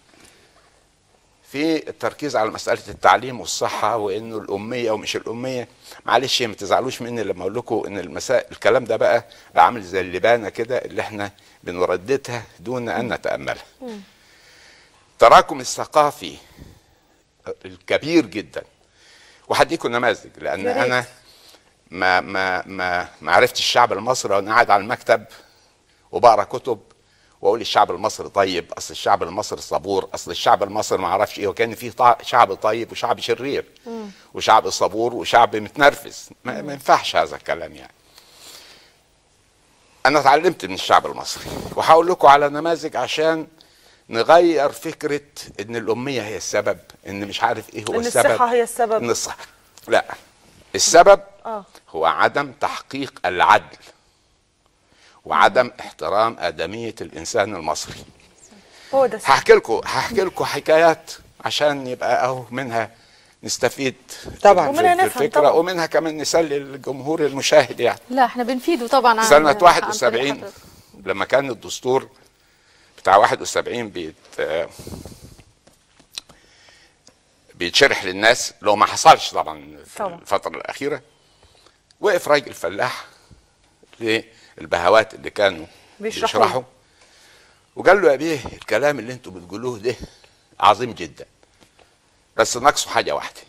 في التركيز على مساله التعليم والصحه وانه الاميه ومش الاميه معلش ما تزعلوش مني لما اقول لكم ان المسائل الكلام ده بقى بقى عامل زي اللبانه كده اللي احنا بنرددها دون ان نتاملها التراكم الثقافي الكبير جدا وهديكم نماذج لان يا ريت. انا ما ما ما ما عرفتش الشعب المصري وانا قاعد على المكتب وبقرا كتب واقول الشعب المصري طيب اصل الشعب المصري صبور اصل الشعب المصري ما اعرفش ايه وكان في طا- شعب طيب وشعب شرير وشعب صبور وشعب متنرفز ما, ما ينفعش هذا الكلام يعني انا اتعلمت من الشعب المصري وهقول لكم على نماذج عشان نغير فكره ان الاميه هي السبب ان مش عارف ايه هو ان السبب الصحه هي السبب ان الصحه لا السبب اه هو عدم تحقيق العدل وعدم احترام ادميه الانسان المصري هو ده السبب. هحكي لكم هحكي لكم حكايات عشان يبقى اهو منها نستفيد طبعاً. في- ومنها في نفهم الفكره طبعاً. ومنها كمان نسلي الجمهور المشاهد يعني لا احنا بنفيده طبعا عن سنة عن طريق 71 حضرتك. لما كان الدستور بتاع 71 بيت بيتشرح للناس لو ما حصلش طبعا في طبعا. الفترة الأخيرة وقف راجل فلاح للبهوات اللي كانوا بيشرحوا. بيشرحوا وقال له يا بيه الكلام اللي انتوا بتقولوه ده عظيم جدا بس ناقصه حاجة واحدة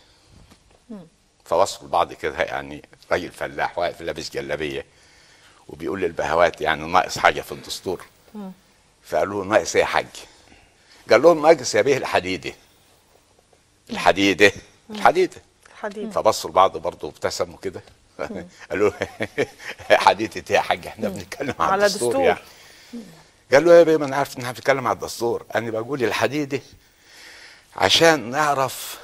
فوصفوا لبعض كده يعني راجل فلاح واقف لابس جلابيه وبيقول للبهوات يعني ناقص حاجه في الدستور فقالوا له ناقص ايه يا حاج؟ قال لهم ناقص يا بيه الحديده الحديده الحديده حديد فبصوا لبعض برضه وابتسموا كده قالوا له حديده ايه يا حاج احنا بنتكلم عن على الدستور دستور. يعني قال له يا بيه ما انا عارف ان احنا بنتكلم عن الدستور انا بقول الحديده عشان نعرف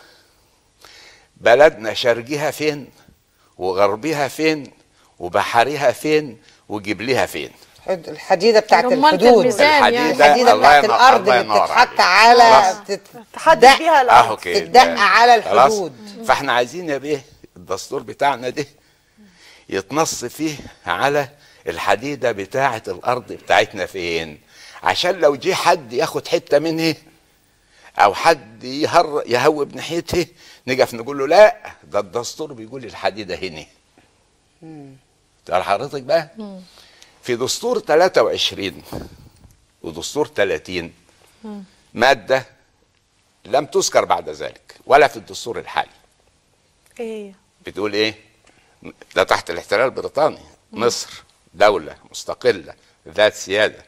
بلدنا شرقها فين وغربها فين وبحرها فين وجبلها فين حد- الحديده بتاعت رمانة الحدود الميزان يعني. الحديده الله بتاعت ينور- الارض الله اللي ينور بتتحط عليك. على خلاص. بتت- تحدد تدق- بيها الارض اهو كده تدق على خلاص؟ الحدود. فاحنا عايزين يا بيه الدستور بتاعنا ده يتنص فيه على الحديده بتاعه الارض بتاعتنا فين عشان لو جه حد ياخد حته منها او حد يهر يهوب ناحيته نقف نقول له لا ده الدستور بيقول الحديده هنا تعرف حضرتك بقى في دستور 23 ودستور 30 ماده لم تذكر بعد ذلك ولا في الدستور الحالي ايه بتقول ايه ده تحت الاحتلال البريطاني مصر دولة مستقلة ذات سيادة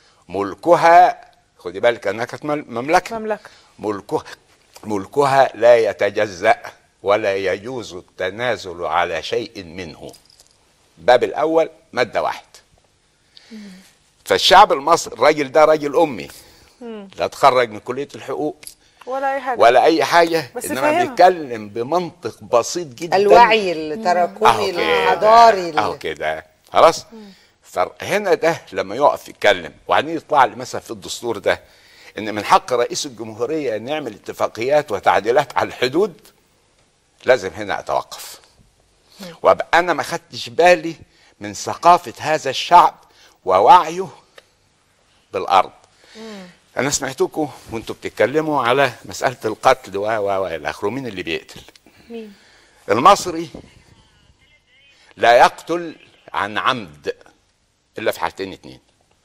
ملكها خدي بالك انها كانت مل- مملكة مملكة. ملكها ملكها لا يتجزأ ولا يجوز التنازل على شيء منه باب الاول مادة واحد فالشعب المصري الراجل ده راجل امي لا اتخرج من كلية الحقوق ولا اي حاجه ولا اي حاجه بس انما فاهمها. بيتكلم بمنطق بسيط جدا الوعي أهو التراكمي كده. الحضاري اهو كده خلاص فهنا ده لما يقف يتكلم وبعدين يطلع لي مثلا في الدستور ده ان من حق رئيس الجمهوريه ان يعمل اتفاقيات وتعديلات على الحدود لازم هنا اتوقف وابقى انا ما خدتش بالي من ثقافه هذا الشعب ووعيه بالارض انا سمعتكم وانتوا بتتكلموا على مساله القتل و و و الى اخره مين اللي بيقتل مين المصري لا يقتل عن عمد الا في حالتين اتنين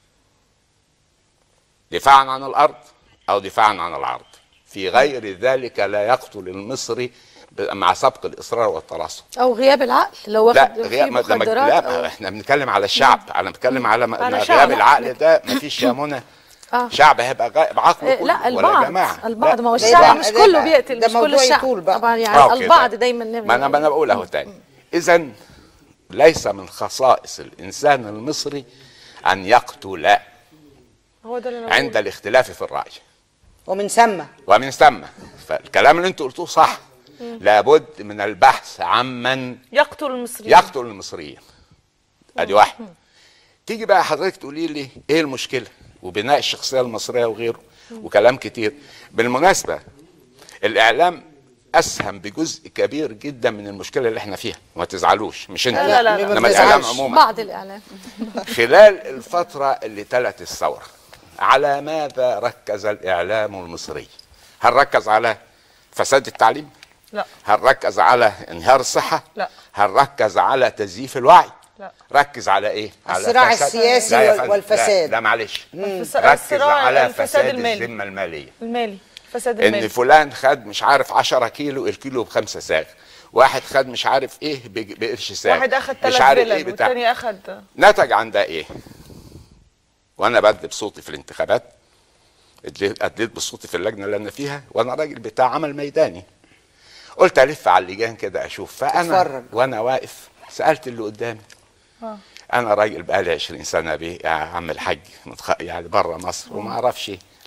دفاعا عن الارض او دفاعا عن العرض في غير ذلك لا يقتل المصري ب- مع سبق الاصرار والتراصد او غياب العقل لو واخد لا فيه غياب ما- ده ما- مخدرات لا أو- احنا بنتكلم على الشعب انا بتكلم على, م- على ما شعب. غياب العقل ده ما فيش يا منى آه. شعب هيبقى غائب عقله إيه، كله لا ولا البعض جماعه البعض ما هو ده الشعب يبقى- مش ده كله يبقى- بيقتل ده مش كل موضوع الشعب يطول بقى. طبعا آه، يعني كده. البعض دايما ما انا ما انا بقول اهو تاني اذا ليس من خصائص الانسان المصري ان يقتل هو ده اللي انا عند بقوله. الاختلاف في الراي ومن ثم ومن ثم فالكلام اللي انتوا قلتوه صح لابد من البحث عمن يقتل المصريين يقتل المصريين ادي واحد تيجي بقى حضرتك تقولي لي ايه المشكله وبناء الشخصيه المصريه وغيره وكلام كتير بالمناسبه الاعلام اسهم بجزء كبير جدا من المشكله اللي احنا فيها وما تزعلوش مش انت لا، لا، لا. ما انما الاعلام تزعلش. عموما بعض الاعلام خلال الفترة اللي تلت الثورة على ماذا ركز الإعلام المصري هل ركز على فساد التعليم لا هل ركز على انهيار الصحة لا. هل ركز على تزييف الوعي لا. ركز على ايه على الصراع فساد- السياسي لا يا وال- فندم، والفساد. لا, لا معلش الفس- ركز الصراع- على الفساد فساد المالي. الذمة المالية المالي فساد ان المالي فلان خد مش عارف 10 كيلو الكيلو بخمسة ساغ واحد خد مش عارف ايه بج- بقرش ساغ واحد اخد مش ثلاث عارف فيلل ايه بتاع والتاني اخد نتج عن ده ايه؟ وانا بدي بصوتي في الانتخابات اديت اديت بصوتي في اللجنه اللي انا فيها وانا راجل بتاع عمل ميداني قلت الف على اللجان كده اشوف فانا تتفرج. وانا واقف سالت اللي قدامي انا راجل بقالي 20 سنه بيه يا عم الحاج متخ... يعني بره مصر وما اعرفش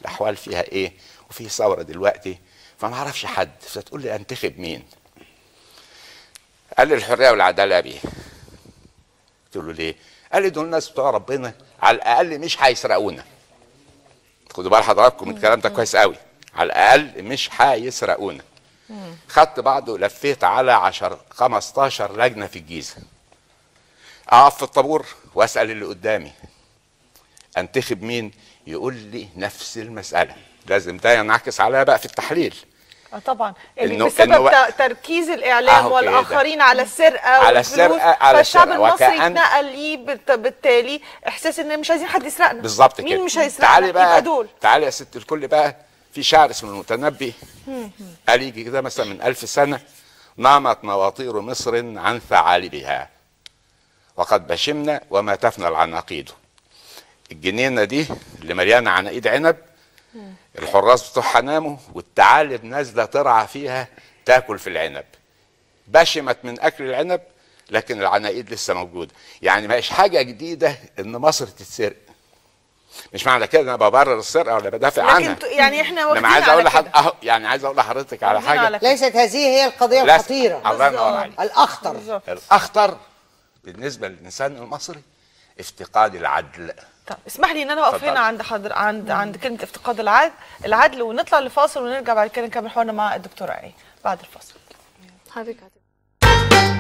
الاحوال فيها ايه وفي ثوره دلوقتي فما اعرفش حد فتقول لي انتخب مين قال لي الحريه والعداله بيه قلت له ليه قال لي دول الناس بتوع ربنا على الاقل مش هيسرقونا خدوا بال حضراتكم من الكلام ده كويس قوي على الاقل مش هيسرقونا خدت بعضه ولفيت على 10 15 لجنه في الجيزه اقف في الطابور واسال اللي قدامي انتخب مين يقول لي نفس المساله لازم ده ينعكس عليها بقى في التحليل اه طبعا اللي إنه- بسبب إنه ت- تركيز الاعلام أهو كده. والاخرين على السرقه على والفلوس، السرقة، على فالشعب السرقة. المصري وكأن- اتنقل ليه بالت- بالتالي احساس ان مش عايزين حد يسرقنا بالظبط كده مين مش هيسرقنا تعالي بقى يبقى دول تعالي يا ست الكل بقى في شاعر اسمه المتنبي قال يجي كده مثلا من ألف سنة نامت نواطير مصر عن ثعالبها وقد بشمنا وما تفنى العناقيد الجنينة دي اللي مليانة عناقيد عنب الحراس بتوعها ناموا والثعالب نازلة ترعى فيها تاكل في العنب بشمت من أكل العنب لكن العناقيد لسه موجودة يعني ما هيش حاجة جديدة إن مصر تتسرق مش معنى كده انا ببرر السرقه ولا بدافع عنها لكن ت- يعني احنا واخدين لما عايز اقول على لحد كده. اهو يعني عايز اقول لحضرتك على واخدين حاجه على كده. ليست هذه هي القضية لا، الخطيرة الله ينور عليك الأخطر بالظبط. الاخطر بالنسبه للانسان المصري افتقاد العدل طب اسمح لي ان انا اقف اتفضل. هنا عند حضر عند عند كلمه افتقاد العدل العدل ونطلع لفاصل ونرجع بعد كده نكمل حوارنا مع الدكتوره ايه بعد الفاصل حضرتك هت-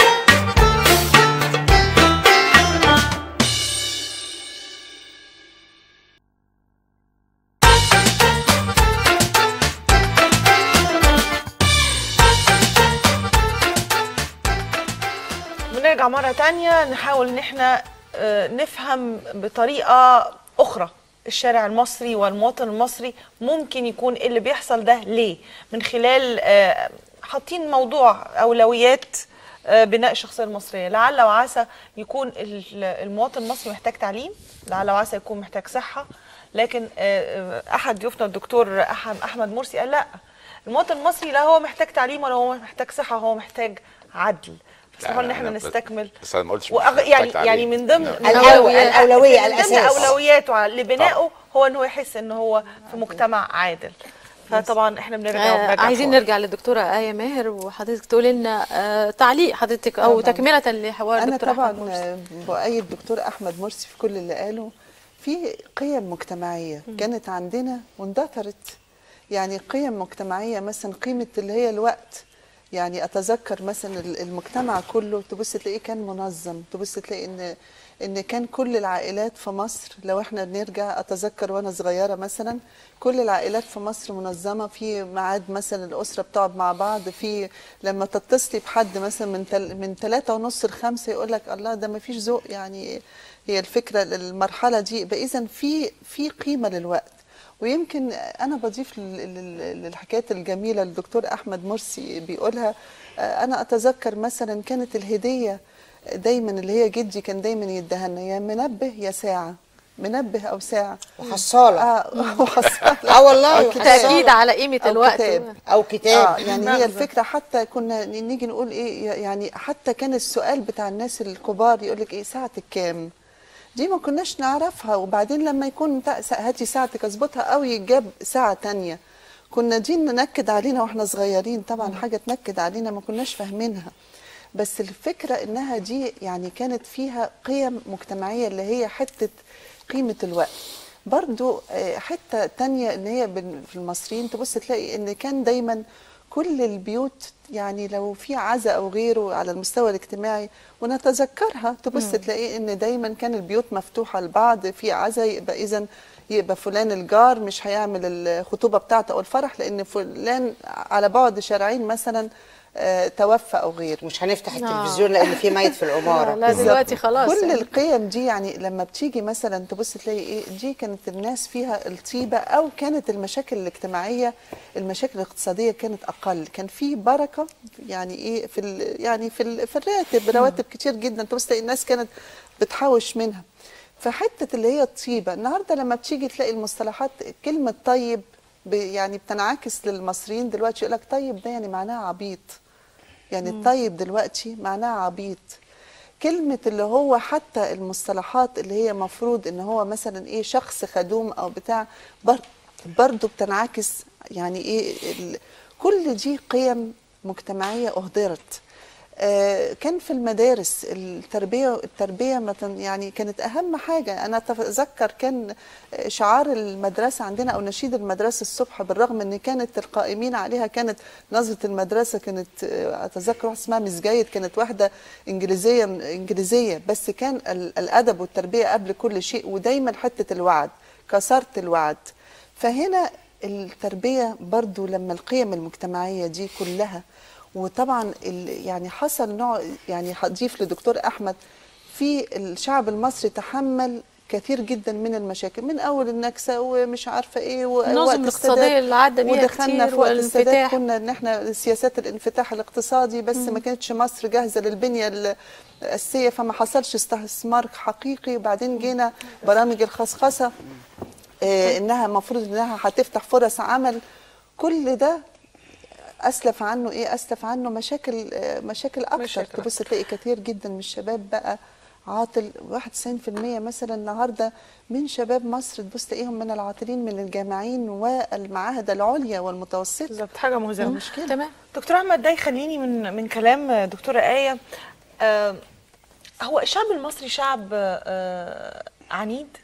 بنرجع مرة تانية نحاول ان احنا آه، نفهم بطريقة اخرى الشارع المصري والمواطن المصري ممكن يكون إيه اللي بيحصل ده ليه من خلال آه، حاطين موضوع اولويات آه، بناء الشخصية المصرية لعل وعسى يكون ال- المواطن المصري محتاج تعليم لعل وعسى يكون محتاج صحة لكن آه، آه، احد ضيوفنا الدكتور أح- احمد مرسي قال لا المواطن المصري لا هو محتاج تعليم ولا هو محتاج صحة هو محتاج عدل فاسمحوا ان لا، احنا أنا بس- نستكمل بس انا ما قلتش وأغ... محتاج يعني تعليم. يعني من ضمن نعم. من الأولوية- ضمن- الأولوية، من ضمن الأساس. اولوياته على- لبنائه هو انه يحس ان هو في مجتمع عادل فطبعا احنا بنرجع آه وبنرجع عايزين فوق. نرجع للدكتوره آية ماهر وحضرتك تقولي لنا آه تعليق حضرتك او طبعاً. تكمله لحوار انا الدكتور طبعا أحمد مرسي. بؤيد دكتور احمد مرسي في كل اللي قاله في قيم مجتمعيه كانت عندنا واندثرت يعني قيم مجتمعيه مثلا قيمه اللي هي الوقت يعني اتذكر مثلا ال- المجتمع كله تبص تلاقيه كان منظم تبص تلاقي ان ان كان كل العائلات في مصر لو احنا بنرجع اتذكر وانا صغيره مثلا كل العائلات في مصر منظمه في ميعاد مثلا الاسره بتقعد مع بعض في لما تتصلي بحد مثلا من تل من ثلاثة ونص لخمسة يقول لك الله ده ما فيش ذوق يعني هي الفكره المرحله دي يبقى اذا في في قيمه للوقت ويمكن انا بضيف لل- لل- للحكايات الجميله اللي الدكتور احمد مرسي بيقولها آه، انا اتذكر مثلا كانت الهديه دايما اللي هي جدي كان دايما يديها لنا يا منبه يا ساعه منبه او ساعه وحصالة اه وحصالة. اه والله أو وحصالة. تاكيد على قيمه أو الوقت كتاب. أو كتاب اه يعني نغزة. هي الفكره حتى كنا نيجي نقول ايه يعني حتى كان السؤال بتاع الناس الكبار يقول لك ايه ساعتك كام دي ما كناش نعرفها وبعدين لما يكون تا- سا- هاتي ساعتك اظبطها قوي جاب ساعه تانية كنا دي ننكد علينا واحنا صغيرين طبعا حاجه تنكد علينا ما كناش فاهمينها بس الفكره انها دي يعني كانت فيها قيم مجتمعيه اللي هي حته قيمه الوقت برضو آه، حته تانية ان هي بن- في المصريين تبص تلاقي ان كان دايما كل البيوت يعني لو في عزاء او غيره على المستوى الاجتماعي ونتذكرها تبص تلاقي ان دايما كان البيوت مفتوحه لبعض في عزاء يبقى اذا يبقى فلان الجار مش هيعمل الخطوبه بتاعته او الفرح لان فلان على بعد شارعين مثلا آه، توفى او غيره مش هنفتح آه. التلفزيون لأن في ميت في العمارة لا دلوقتي خلاص كل يعني. القيم دي يعني لما بتيجي مثلا تبص تلاقي ايه دي كانت الناس فيها الطيبه او كانت المشاكل الاجتماعيه المشاكل الاقتصاديه كانت اقل كان في بركه يعني ايه في ال يعني في ال في الراتب رواتب كتير جدا تبص تلاقي الناس كانت بتحوش منها فحته اللي هي الطيبه النهارده لما بتيجي تلاقي المصطلحات كلمه طيب ب- يعني بتنعكس للمصريين دلوقتي يقول لك طيب ده يعني معناها عبيط يعني الطيب دلوقتي معناها عبيط كلمة اللي هو حتى المصطلحات اللي هي مفروض ان هو مثلا ايه شخص خدوم او بتاع بر برضو بتنعكس يعني ايه ال- كل دي قيم مجتمعيه اهدرت آه، كان في المدارس التربيه التربيه مثلا يعني كانت اهم حاجه انا اتذكر كان شعار المدرسه عندنا او نشيد المدرسه الصبح بالرغم ان كانت القائمين عليها كانت نظره المدرسه كانت آه، اتذكر واحده اسمها مس جيد كانت واحده انجليزيه انجليزيه بس كان ال- الادب والتربيه قبل كل شيء ودايما حته الوعد كسرت الوعد فهنا التربيه برضو لما القيم المجتمعيه دي كلها وطبعا ال- يعني حصل نوع يعني هضيف لدكتور احمد في الشعب المصري تحمل كثير جدا من المشاكل من اول النكسه ومش عارفه ايه ووقت النظم الاقتصادية اللي عدى بيها ودخلنا كتير في وقت السادات والانفتاح. كنا ان احنا سياسات الانفتاح الاقتصادي بس ما كانتش مصر جاهزه للبنيه الاساسيه فما حصلش استثمار حقيقي وبعدين جينا برامج الخصخصه آه، انها المفروض انها هتفتح فرص عمل كل ده اسلف عنه ايه اسلف عنه مشاكل آه، مشاكل اكتر مشاكل تبص تلاقي كتير جدا من الشباب بقى عاطل 91% مثلا النهارده من شباب مصر تبص تلاقيهم من العاطلين من الجامعين والمعاهد العليا والمتوسطه بالظبط حاجه مهزله مشكله تمام دكتور احمد ده يخليني من من كلام دكتوره ايه آه هو الشعب المصري شعب آه عنيد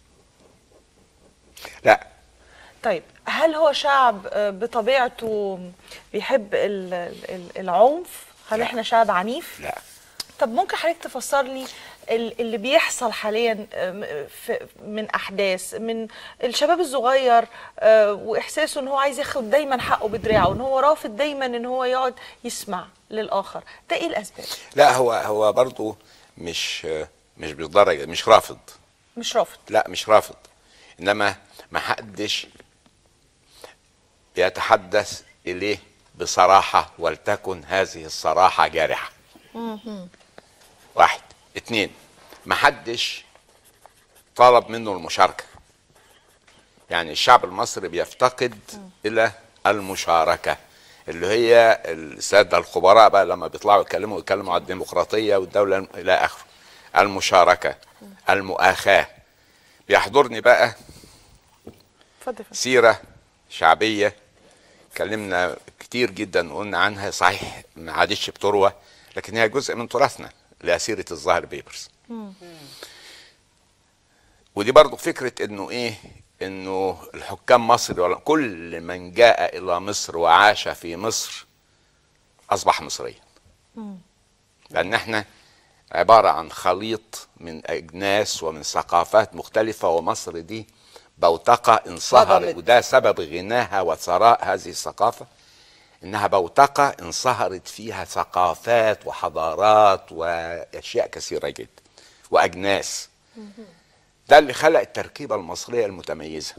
لا طيب هل هو شعب آه، بطبيعته بيحب ال- ال- العنف هل لا. احنا شعب عنيف لا طب ممكن حضرتك تفسر لي ال- اللي بيحصل حاليا آم، في- من احداث من الشباب الصغير آه، واحساسه ان هو عايز ياخد دايما حقه بدراعه ان هو رافض دايما ان هو يقعد يسمع للاخر ده ايه الاسباب لا هو هو برضه مش مش بالدرجه مش رافض مش رافض لا مش رافض انما ما حدش يتحدث اليه بصراحه ولتكن هذه الصراحه جارحه واحد اتنين ما حدش طلب منه المشاركه يعني الشعب المصري بيفتقد الى المشاركه اللي هي الساده الخبراء بقى لما بيطلعوا يتكلموا يتكلموا عن الديمقراطيه والدوله الى اخره المشاركه المؤاخاه بيحضرني بقى اتفضل سيره شعبيه اتكلمنا كتير جدا وقلنا عنها صحيح ما عادتش بتروى لكن هي جزء من تراثنا لسيره الظاهر بيبرز ودي برضو فكره انه ايه انه الحكام مصر ولا كل من جاء الى مصر وعاش في مصر اصبح مصريا لان احنا عباره عن خليط من اجناس ومن ثقافات مختلفه ومصر دي بوتقه انصهر صدمت. وده سبب غناها وثراء هذه الثقافه انها بوتقه انصهرت فيها ثقافات وحضارات واشياء كثيره جدا واجناس ده اللي خلق التركيبه المصريه المتميزه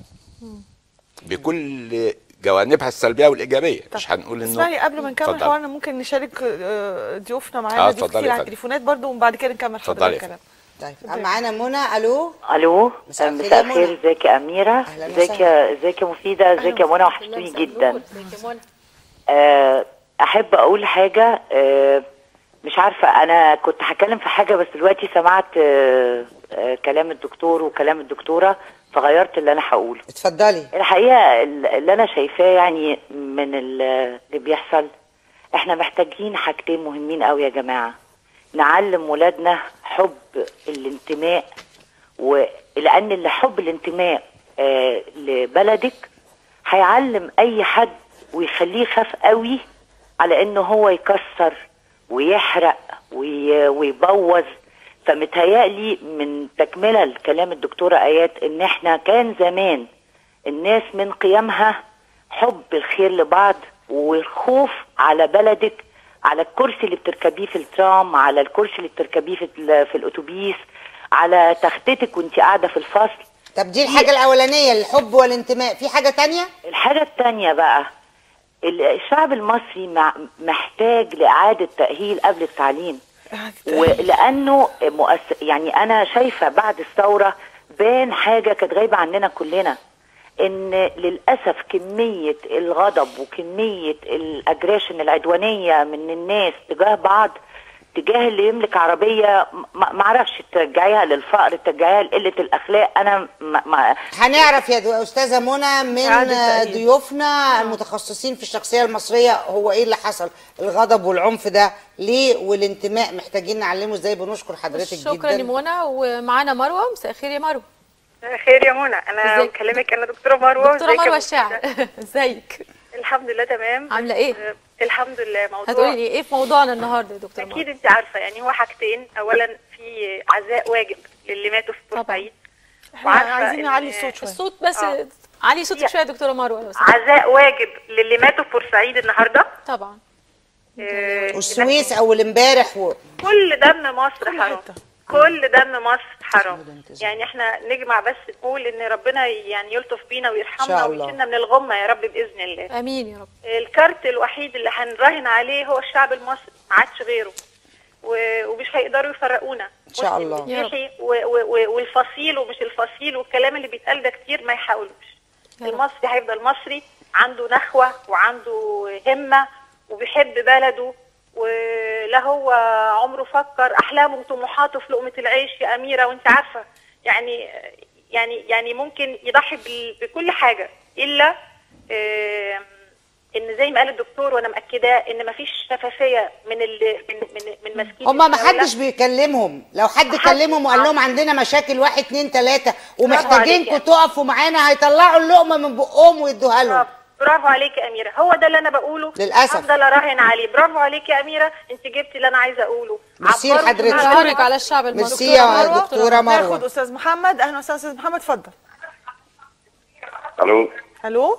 بكل جوانبها السلبيه والايجابيه مش هنقول انه اسمعني قبل ما نكمل اتفضل. حوارنا ممكن نشارك آه، ضيوفنا آه، معانا ضيوف اتفضلي كتير على اتفضلي. التليفونات برضو وبعد كده نكمل اتفضلي حضرتك اتفضلي. الكلام طيب معانا منى الو الو مساء الخير مساء يا منى. الخير ازيك يا اميره أهلاً ازيك وسهلاً. يا ازيك يا مفيده ازيك يا منى وحشتوني جدا آه، احب اقول حاجه آه، مش عارفه انا كنت هتكلم في حاجه بس دلوقتي سمعت آه، آه، كلام الدكتور وكلام الدكتوره فغيرت اللي انا هقوله اتفضلي الحقيقه اللي انا شايفاه يعني من ال- اللي بيحصل احنا محتاجين حاجتين مهمين قوي يا جماعه نعلم ولادنا حب الانتماء ولان اللي حب الانتماء آه لبلدك هيعلم اي حد ويخليه يخاف قوي على انه هو يكسر ويحرق وي- ويبوظ فمتهيألي من تكملة لكلام الدكتورة آيات ان احنا كان زمان الناس من قيمها حب الخير لبعض والخوف على بلدك على الكرسي اللي بتركبيه في الترام على الكرسي اللي بتركبيه في, ال- في الاتوبيس على تختتك وانت قاعده في الفصل طب دي الحاجه الاولانيه الحب والانتماء في حاجه تانية الحاجة التانية بقى ال- الشعب المصري مع- محتاج لإعادة تأهيل قبل التعليم ولأنه مؤس... يعني أنا شايفة بعد الثورة بان حاجة كانت غايبة عننا كلنا إن للأسف كمية الغضب وكمية الأجريشن العدوانية من الناس تجاه بعض تجاه اللي يملك عربيه ما ما اعرفش ترجعيها للفقر ترجعيها لقله الاخلاق انا ما ما هنعرف يا دو- استاذه منى من إعادة تأهيل. ضيوفنا المتخصصين في الشخصيه المصريه هو ايه اللي حصل الغضب والعنف ده ليه والانتماء محتاجين نعلمه ازاي بنشكر حضرتك شكرا جدا يا منى ومعانا مروه مساء الخير يا مروه خير يا منى انا ازيك؟ بكلمك انا دكتوره مروه دكتوره ازيك يا مروه دكتورة؟ الشاعر ازيك الحمد لله تمام عاملة إيه؟ آه، الحمد لله موضوع هتقولي لي ايه في موضوعنا النهارده يا دكتوره اكيد مروه انت عارفه يعني هو حاجتين اولا في عزاء واجب للي ماتوا في طبعاً. بورسعيد احنا وعارفة عايزين إن- نعلي الصوت شويه الصوت بس آه. علي صوتك يا. شويه يا دكتوره مروه لو سمحت. عزاء واجب للي ماتوا في بورسعيد النهارده طبعا آه، والسويس اول امبارح و... كل دم مصر حرام حتة. كل دم مصر حرام محمود انتظر. يعني احنا نجمع بس نقول ان ربنا يعني يلطف بينا إن ويرحمنا شاء الله. ويشيلنا من الغمه يا رب باذن الله امين يا رب الكارت الوحيد اللي هنراهن عليه هو الشعب المصري ما عادش غيره و- ومش هيقدروا يفرقونا إن شاء مسلم الله. يا رب. مسيحي و- و- و- والفصيل ومش الفصيل والكلام اللي بيتقال ده كتير ما يحاولوش يا رب. المصري هيفضل مصري عنده نخوة وعنده همة وبيحب بلده ولا هو عمره فكر أحلامه وطموحاته في لقمة العيش يا أميرة وأنت عارفة يعني يعني يعني ممكن يضحي بال- بكل حاجة إلا آم، ان زي ما قال الدكتور وانا مأكداه ان مفيش شفافيه من ال من من من ماسكين هما ما الدولة. حدش بيكلمهم لو حد محدش. كلمهم وقال لهم عندنا مشاكل واحد اتنين تلاته عليك ومحتاجينكم يعني. تقفوا معانا هيطلعوا اللقمه من بقهم ويدوها لهم برافو برافو عليك يا اميره هو ده اللي انا بقوله للأسف. افضل اراهن عليه برافو عليك يا اميره انت جبتي اللي انا عايزه اقوله ميرسي عبرتي لحضرتك. عن بشكرك المصري. على الشعب المصري ميرسي يا دكتوره ناخد مروه استاذ محمد اهلا وسهلا استاذ محمد اتفضل الو الو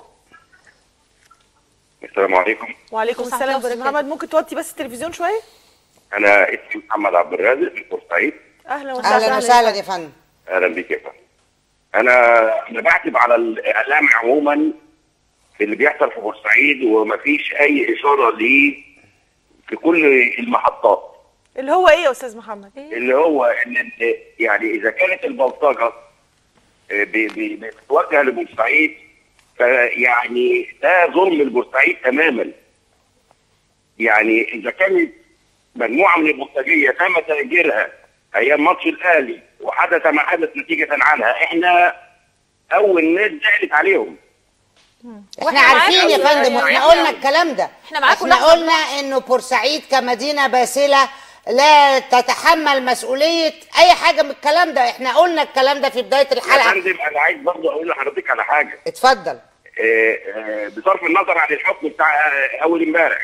السلام عليكم وعليكم وصحة السلام الله استاذ وبركاته. محمد ممكن توطي بس التلفزيون شويه انا اسمي محمد عبد الرازق من بورسعيد اهلا وسهلا اهلا وسهلا يا فندم اهلا بيك يا فندم انا انا بعتب على الاعلام عموما في اللي بيحصل في بورسعيد ومفيش اي اشاره ليه في كل المحطات اللي هو ايه يا استاذ محمد اللي هو ان إن يعني اذا كانت البلطجه آه، بي- بي- بتتوجه لبورسعيد فيعني ده ظلم لبورسعيد تماما يعني اذا كانت مجموعه من البلطجيه تم تاجيرها ايام ماتش الاهلي وحدث ما حدث نتيجه عنها احنا اول ناس زعلت عليهم احنا وإحنا عارفين يا معاكم. فندم واحنا إحنا- قلنا الكلام ده إحنا معاكم احنا لحظة قلنا انه بورسعيد كمدينه باسله لا تتحمل مسؤوليه اي حاجه من الكلام ده احنا قلنا الكلام ده في بدايه يا الحلقه فندم انا عايز برضه اقول لحضرتك على حاجه اتفضل آه، آه، بصرف النظر عن الحكم بتاع آه، اول امبارح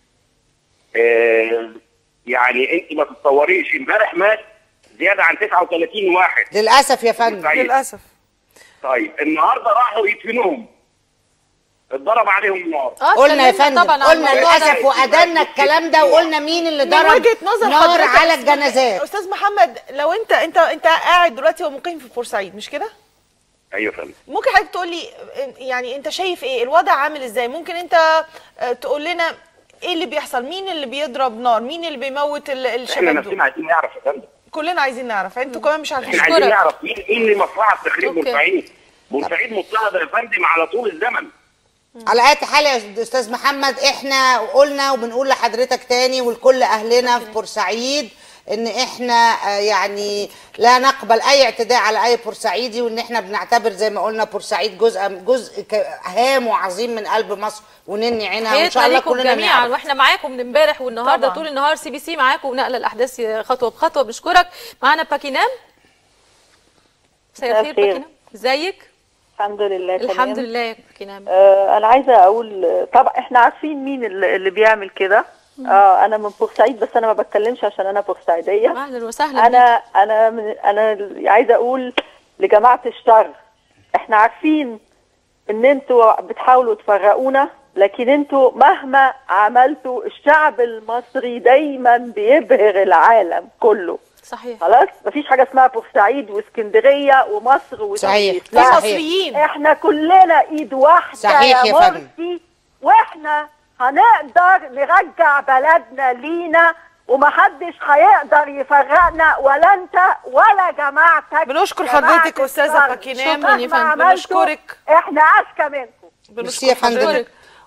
آه، يعني انت ما تتصوريش امبارح مات زياده عن 39 واحد للاسف يا فندم طيب. للاسف طيب النهارده راحوا يدفنوهم اتضرب عليهم النار اه قلنا يا اتكلمنا فندم طبعا عن قلنا الموضوع ده. للاسف وادلنا الكلام ده وقلنا مين اللي من ضرب وجهه نظر نار حضرتك على أستاذ- الجنازات استاذ محمد لو انت انت انت قاعد دلوقتي ومقيم في بورسعيد مش كده ايوه يا فندم ممكن حضرتك تقول لي يعني انت شايف ايه الوضع عامل ازاي ممكن انت آه، تقول لنا ايه اللي بيحصل مين اللي بيضرب نار مين اللي بيموت ال- احنا الشباب نفسنا دول عايزين نعرف يا فندم كلنا عايزين نعرف انتوا كمان مش عارفين احنا عايزين أشكرك. نعرف مين مين اللي مصلحه تخريب أوكي. بورسعيد بورسعيد مضطهده يا فندم على طول الزمن على اي حال يا استاذ محمد احنا قلنا وبنقول لحضرتك تاني ولكل اهلنا في بورسعيد ان احنا آه، يعني لا نقبل اي اعتداء على اي بورسعيدي وان احنا بنعتبر زي ما قلنا بورسعيد جزء جزء ك- هام وعظيم من قلب مصر ونني عينها وان شاء الله عليكم كلنا جميعا نعرف واحنا معاكم من امبارح والنهارده طبعاً. طول النهار سي بي سي معاكم ونقل الاحداث خطوه بخطوه بنشكرك معانا باكينام مساء الخير الخير. باكينام ازيك الحمد لله الحمد تمام. لله يا باكينام آه انا عايزه اقول آه، طبعا احنا عارفين مين اللي, اللي بيعمل كده آه انا من بورسعيد بس انا ما بتكلمش عشان انا بورسعيديه اهلا وسهلا بيك. انا انا من انا عايزه اقول لجماعه الشر احنا عارفين ان انتوا بتحاولوا تفرقونا لكن انتوا مهما عملتوا الشعب المصري دايما بيبهر العالم كله صحيح خلاص مفيش حاجه اسمها بورسعيد واسكندريه ومصر صحيح. وتونس. في لا، مصريين احنا كلنا ايد واحده صحيح يا فندم. مرسي واحنا هنقدر نرجع بلدنا لينا ومحدش هيقدر يفرقنا ولا انت ولا جماعتك بنشكر جماعة حضرتك أستاذة الشر. باكينام. شكراً يا مهما فندم. عملتوا، بنشكرك. احنا اذكى منكم ميرسي يا فندم. حضرتك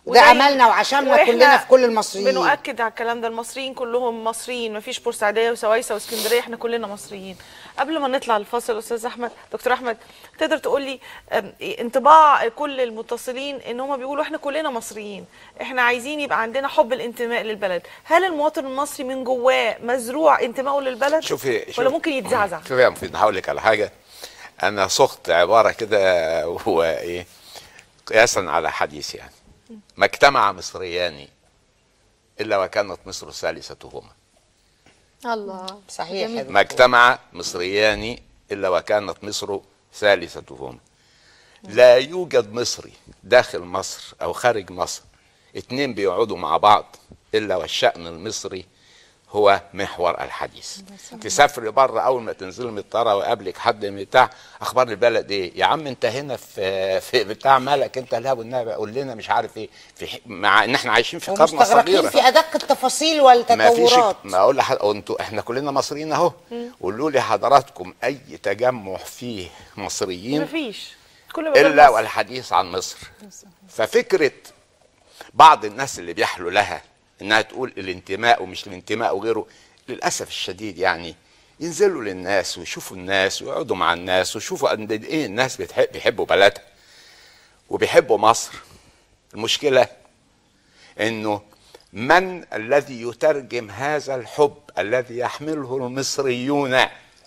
ده وزي- املنا وعشمنا وإحنا كلنا في كل المصريين بنؤكد على الكلام ده المصريين كلهم مصريين مفيش بورسعيديه وسويسه واسكندريه احنا كلنا مصريين قبل ما نطلع الفاصل استاذ احمد دكتور احمد تقدر تقول لي أم، إيه انطباع كل المتصلين ان هم بيقولوا احنا كلنا مصريين احنا عايزين يبقى عندنا حب الانتماء للبلد هل المواطن المصري من جواه مزروع انتمائه للبلد شوفي شوف ولا ممكن يتزعزع شوفي يا مفيد هقول لك على حاجه انا صغت عباره كده وهو ايه قياسا على حديث يعني ما اجتمع مصريان الا وكانت مصر ثالثتهما الله صحيح جميل. يا ما دكتور. اجتمع مصريان الا وكانت مصر ثالثتهما لا يوجد مصري داخل مصر او خارج مصر اتنين بيقعدوا مع بعض الا والشأن المصري هو محور الحديث تسافري بره اول ما تنزلي من الطياره ويقابلك حد من بتاع اخبار البلد ايه يا عم انت هنا في في بتاع مالك انت لا والنبي قول لنا مش عارف ايه في ح- مع ان احنا عايشين في قرن ومستغرقين صغيره في ادق التفاصيل ما فيش والتطورات ما اقول لحد انتوا احنا كلنا مصريين اهو قولوا لي حضراتكم اي تجمع فيه مصريين مفيش كل بلد الا مصر. والحديث عن مصر ففكره بعض الناس اللي بيحلوا لها انها تقول الانتماء ومش الانتماء وغيره للاسف الشديد يعني ينزلوا للناس ويشوفوا الناس ويقعدوا مع الناس ويشوفوا قد ايه الناس بتحب بيحبوا بلدها وبيحبوا مصر المشكله انه من الذي يترجم هذا الحب الذي يحمله المصريون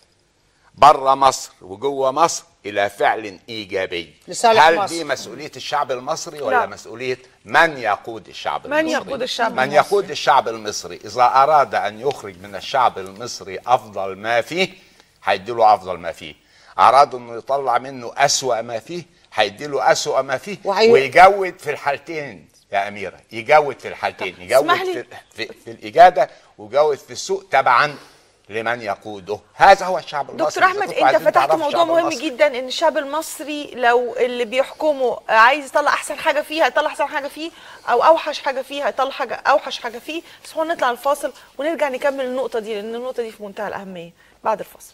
بره مصر وجوه مصر الى فعل ايجابي لصالح هل مصر. دي مسؤوليه الشعب المصري ولا لا. مسؤوليه من يقود الشعب من المصري يقود الشعب من المصري. يقود الشعب المصري اذا اراد ان يخرج من الشعب المصري افضل ما فيه هيديله افضل ما فيه اراد انه يطلع منه اسوا ما فيه هيديله اسوا ما فيه وهي- ويجود في الحالتين يا اميره يجود في الحالتين يجود اسمح لي. في, في, في الاجاده ويجود في السوق تبعا لمن يقوده هذا هو الشعب المصري دكتور إذا احمد كنتوا انت عايزين فتحت تعرفوا موضوع الشعب مهم المصري. جدا ان الشعب المصري لو اللي بيحكمه عايز يطلع احسن حاجه فيه هيطلع احسن حاجه فيه او اوحش حاجه فيه هيطلع حاجه اوحش حاجه فيه بس خلونا نطلع الفاصل ونرجع نكمل النقطه دي لان النقطه دي في منتهى الاهميه بعد الفاصل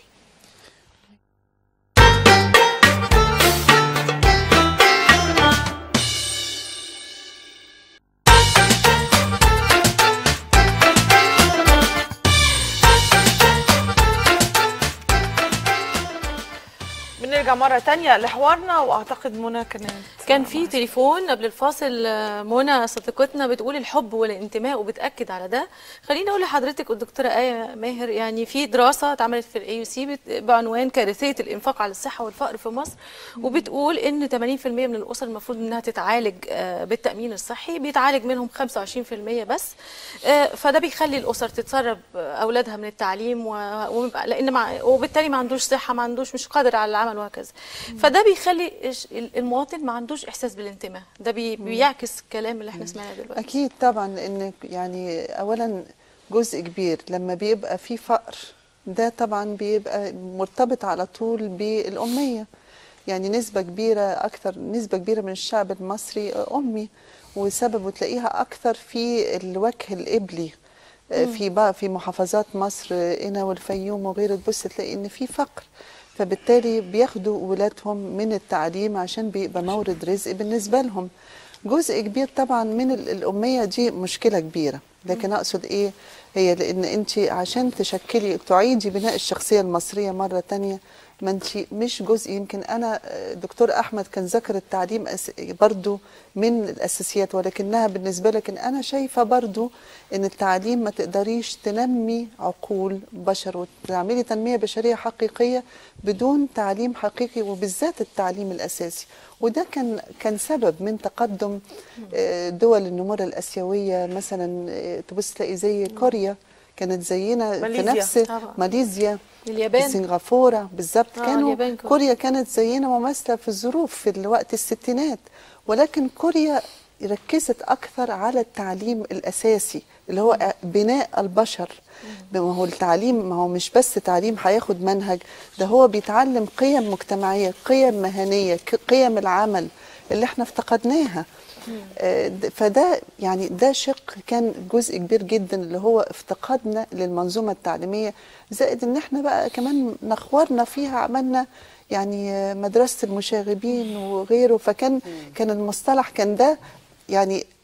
بنرجع مرة تانية لحوارنا وأعتقد منى كانت كان في تليفون قبل الفاصل آه، منى صديقتنا بتقول الحب والانتماء وبتاكد على ده خليني اقول لحضرتك والدكتوره ايه ماهر يعني في دراسه اتعملت في الاي يو سي بعنوان كارثيه الانفاق على الصحه والفقر في مصر وبتقول ان 80% من الاسر المفروض انها تتعالج آه، بالتامين الصحي بيتعالج منهم 25% بس آه، فده بيخلي الاسر تتسرب آه، اولادها من التعليم و- وبيبقى- لان مع وبالتالي ما عندوش صحه ما عندوش مش قادر على العمل وهكذا فده بيخلي الش- المواطن ما عندوش احساس بالانتماء ده بي بيعكس الكلام اللي احنا سمعناه دلوقتي اكيد طبعا ان يعني اولا جزء كبير لما بيبقى في فقر ده طبعا بيبقى مرتبط على طول بالاميه يعني نسبه كبيره اكثر نسبه كبيره من الشعب المصري امي وسببه تلاقيها اكثر في الوجه القبلي آه، في بقى في محافظات مصر آه، هنا والفيوم وغيره تبص تلاقي ان في فقر فبالتالي بياخدوا ولادهم من التعليم عشان بيبقى مورد رزق بالنسبه لهم جزء كبير طبعا من ال- الاميه دي مشكله كبيره لكن اقصد ايه هي لان انت عشان تشكلي تعيدي بناء الشخصيه المصريه مره تانية ما انت مش جزء يمكن انا آه، دكتور احمد كان ذكر التعليم أس- برضو من الاساسيات ولكنها بالنسبه لكن انا شايفه برضو ان التعليم ما تقدريش تنمي عقول بشر وتعملي تنميه بشريه حقيقيه بدون تعليم حقيقي وبالذات التعليم الاساسي وده كان كان سبب من تقدم آه، دول النمور الاسيويه مثلا آه، تبص تلاقي زي كوريا كانت زينا في ماليزيا. نفس طبعا. ماليزيا اليابان. سنغافوره بالظبط آه، كانوا اليابان كوريا. كوريا كانت زينا مماثله في الظروف في الوقت الستينات ولكن كوريا ركزت اكثر على التعليم الاساسي اللي هو بناء البشر ما هو التعليم ما هو مش بس تعليم هياخد منهج ده هو بيتعلم قيم مجتمعيه قيم مهنيه ك- قيم العمل اللي احنا افتقدناها آه، د- فده يعني ده شق كان جزء كبير جدا اللي هو افتقادنا للمنظومه التعليميه زائد ان احنا بقى كمان نخورنا فيها عملنا يعني آه، مدرسه المشاغبين وغيره فكان كان المصطلح كان ده يعني